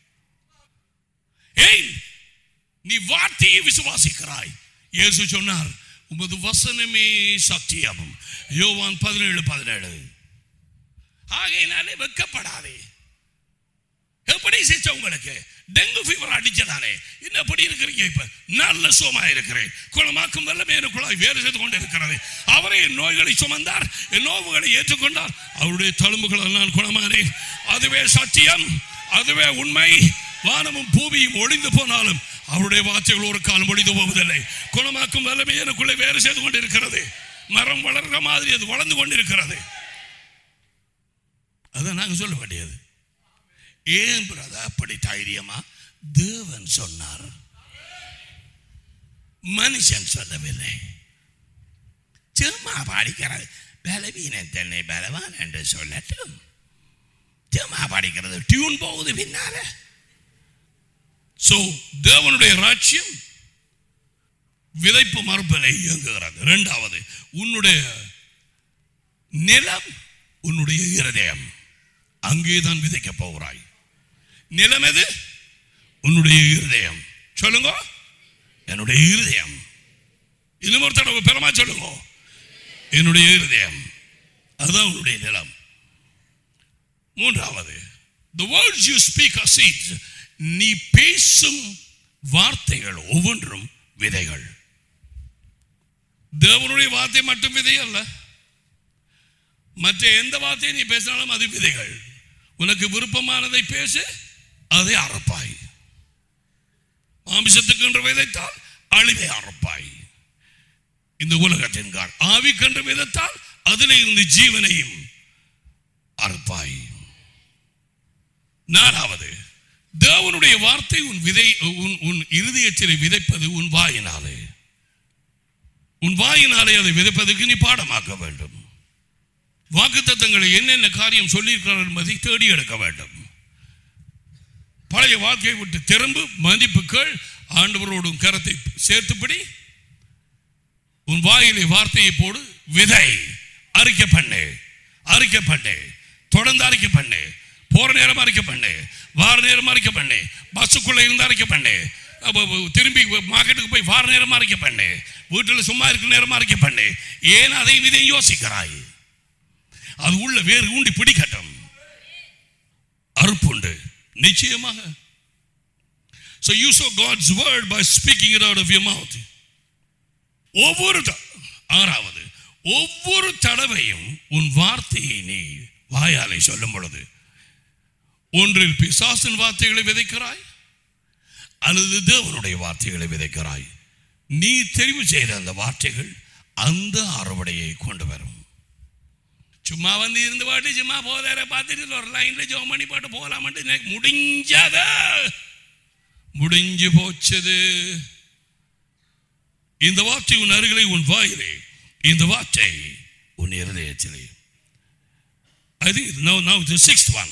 ஏய் நீ வார்த்தையை விசுவாசிக்கிறாய் இயேசு சொன்னார் உமது வசனமே சத்தியம் யோவான் பதினேழு பதினேழு ஆகையினாலே வெக்கப்படாதே எப்படி செஞ்ச உங்களுக்கு டெங்கு ஃபீவர் அடிச்சதானே இன்னும் எப்படி இருக்கிறீங்க இப்ப நல்ல சுகமா இருக்கிறேன் குணமாக்கும் வல்லமே எனக்குள்ளாய் வேறு செய்து கொண்டு இருக்கிறது அவரே என் நோய்களை சுமந்தார் என் நோவுகளை ஏற்றுக்கொண்டார் அவருடைய தழும்புகளால் நான் குணமானேன் அதுவே சத்தியம் அதுவே உண்மை வானமும் பூமியும் ஒளிந்து போனாலும் அவருடைய வார்த்தைகள் ஒரு காலம் ஒளிந்து போவதில்லை குணமாக்கும் வல்லமை எனக்குள்ளே வேறு செய்து கொண்டு இருக்கிறது மரம் வளர்கிற மாதிரி அது வளர்ந்து கொண்டிருக்கிறது அதான் நாங்க சொல்ல வேண்டியது ஏன் பிரதா அப்படி தைரியமா தேவன் சொன்னார் மனுஷன் சொல்லவில்லை சும்மா பாடிக்கிறது பலவீனன் தன்னை பலவான் என்று சொல்லட்டும் சும்மா பாடிக்கிறது டியூன் போகுது பின்னால சோ தேவனுடைய ராட்சியம் விதைப்பு மறுப்பிலை இயங்குகிறது இரண்டாவது உன்னுடைய நிலம் உன்னுடைய இருதயம் அங்கேதான் விதைக்க போகிறாய் நிலம் எது உன்னுடைய இருதயம் சொல்லுங்க என்னுடைய இருதயம் இன்னும் ஒரு தடவை பெறமா சொல்லுங்க என்னுடைய இருதயம் அதுதான் உன்னுடைய நிலம் மூன்றாவது the words you speak are seeds நீ பேசும் வார்த்தைகள் ஒவ்வொன்றும் விதைகள் தேவனுடைய வார்த்தை மட்டும் விதை அல்ல மற்ற எந்த வார்த்தையை நீ பேசினாலும் அது விதைகள் உனக்கு விருப்பமானதை பேசு அதை அறப்பாய் மாமிசத்துக்கு என்று விதைத்தால் அழிவை அறப்பாய் இந்த உலகத்தின் கார் ஆவிக்கென்று விதைத்தால் அதில் இருந்து ஜீவனையும் அறுப்பாய் நாலாவது தேவனுடைய வார்த்தை உன் விதை உன் உன் இருதயத்தில் விதைப்பது உன் வாயினாலே உன் வாயினாலே அதை விதைப்பதற்கு நீ பாடமாக்க வேண்டும் வாக்குத்தத்தங்களை என்னென்ன காரியம் சொல்லியிருக்கிறார் என்பதை தேடி எடுக்க வேண்டும் பழைய வாழ்க்கையை விட்டு திரும்ப மதிப்புகள் ஆண்டவரோடும் கரத்தை சேர்த்துப்படி உன் வாயிலே வார்த்தையை போடு விதை அறிக்கை பண்ணு அறிக்கை பண்ணு தொடர்ந்து அறிக்கை பண்ணு போற நேரம் அறிக்கை பண்ணு வார நேரம் அறிக்கை பண்ணு பஸ்ஸுக்குள்ள இருந்து அறிக்கை பண்ணு அப்ப, அப்ப, திரும்பி மார்க்கெட்டுக்கு போய் வார நேரம் அறிக்கை பண்ணு வீட்டில் சும்மா இருக்கிற நேரம் அறிக்கை பண்ணு ஏன் அதை விதை யோசிக்கிறாய் அது உள்ள வேறு ஊண்டி பிடிக்கட்டும் அறுப்புண்டு நிச்சயமாக So you saw God's word by speaking it out of your mouth. ஒவ்வொரு த- ஆறாவது ஒவ்வொரு தடவையும் உன் வார்த்தையை நீ வாயாலே சொல்லும் பொழுது ஒன்றில் பிசாசின் வார்த்தைகளை விதைக்கிறாய் அல்லது தேவனுடைய வார்த்தைகளை விதைக்கிறாய் நீ தெரிவு செய்த அந்த வார்த்தைகள் அந்த அறுவடையை கொண்டு வரும் சும்மா வந்து இருந்து பாட்டு சும்மா போதார பார்த்துட்டு ஒரு லைன்ல ஜோம் பண்ணி போட்டு போகலாமட்டு எனக்கு முடிஞ்சத முடிஞ்சு போச்சது இந்த வார்த்தை உன் அருகிலே உன் வாயிலே இந்த வார்த்தை உன் இருதயத்திலே I think now, now the sixth one.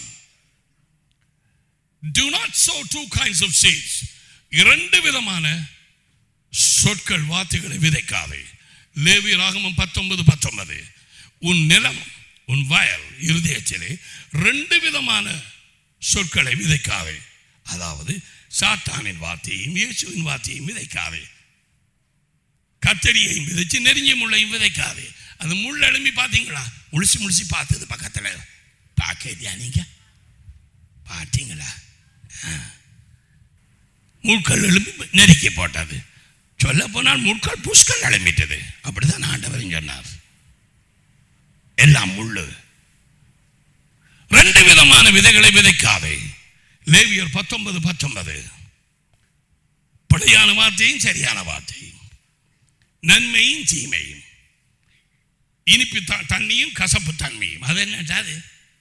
Do not sow two kinds of seeds. இரண்டு விதமான சொற்கள் வார்த்தைகளை விதைக்காதே லேவி ராகமம் பத்தொன்பது பத்தொன்பது உன் நிலம் உன் வயல் இருதயத்திலே ரெண்டு விதமான சொற்களை விதைக்காதே அதாவது சாத்தானின் வார்த்தையையும் இயேசுவின் வார்த்தையையும் விதைக்காதே கத்தரியையும் விதைச்சு நெருங்கிய முள்ளையும் விதைக்காதே அது முள் எழும்பி பார்த்தீங்களா முழிச்சு முழிச்சு பார்த்தது பக்கத்தில் பார்க்கலையா நீங்க பார்த்தீங்களா ஆ. முட்கள் எழும்பி நெருக்கி போட்டது சொல்ல போனால் முட்கள் புஷ்கள் எழும்பிட்டது அப்படிதான் ஆண்டவரும் சொன்னார் எல்லாம் முள்ளு ரெண்டு விதமான விதைகளை விதைக்காதே லேவியர் பத்தொன்பது பத்தொன்பது பிழையான வார்த்தையும் சரியான வார்த்தையும் நன்மையும் தீமையும் இனிப்பு த- தண்ணியும் கசப்பு தன்மையும் அது என்னட்டா அது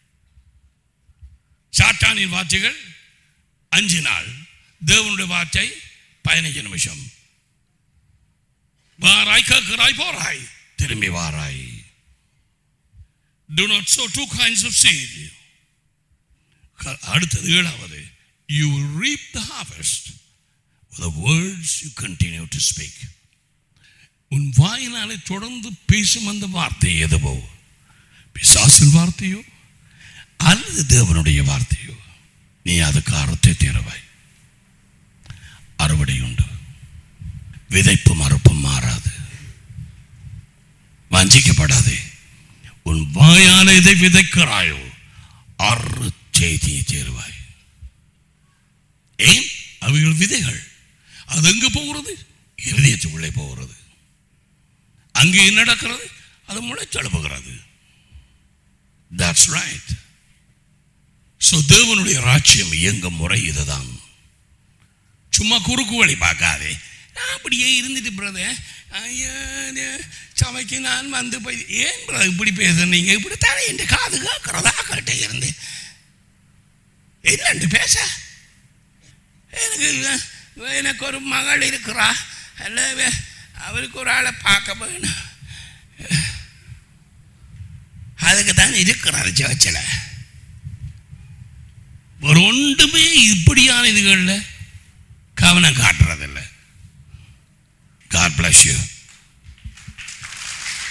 சாத்தானின் வார்த்தைகள் அஞ்சு நாள் தேவனுடைய வார்த்தை பதினஞ்சு நிமிஷம் வாராய் கேட்கிறாய் போறாய் திரும்பி வாராய் do not sow two kinds of seed க- அடுத்தது ஏழாவது you will reap the harvest with the words you continue to speak உன் வாயினாலே தொடர்ந்து பேசும் அந்த வார்த்தை எதுவோ பிசாசின் வார்த்தையோ அல்லது தேவனுடைய வார்த்தையோ நீ அதுக்கு அறுத்தை தீரவாய் அறுவடை உண்டு விதைப்பும் அறுப்பும் மாறாது வஞ்சிக்கப்படாதே உன் வாயால இதை விதைக்கிறாயோ அறு செய்தியை சேருவாய் ஏன் அவைகள் விதைகள் அது எங்க போகிறது இருதயத்துக்குள்ளே போகிறது அங்கே என்ன நடக்கிறது அது முளைச்செழுப்புகிறது தட்ஸ் ரைட் ஸோ தேவனுடைய ராஜ்யம் இயங்கும் முறை இதுதான் சும்மா குறுக்கு வழி பார்க்காதே நான் அப்படியே இருந்துட்டு பிரதர் ஐயா நே- சபைக்கு நான் வந்து போய் ஏன் brother இப்படி பேசுறீங்க இப்படி தானே என் காது கேட்கிறதா கிட்ட இருந்து என்னண்டு பேச எனக்கு எனக்கு ஒரு மகள் இருக்கிறா அல்ல வே- அவருக்கு ஒரு ஆளை பார்க்க வேணும் அதுக்கு தான் இருக்கிறார் சர்ச்சில் ஒரு ஒன்றுமே இப்படியான இதுகளில் கவனம் காட்ட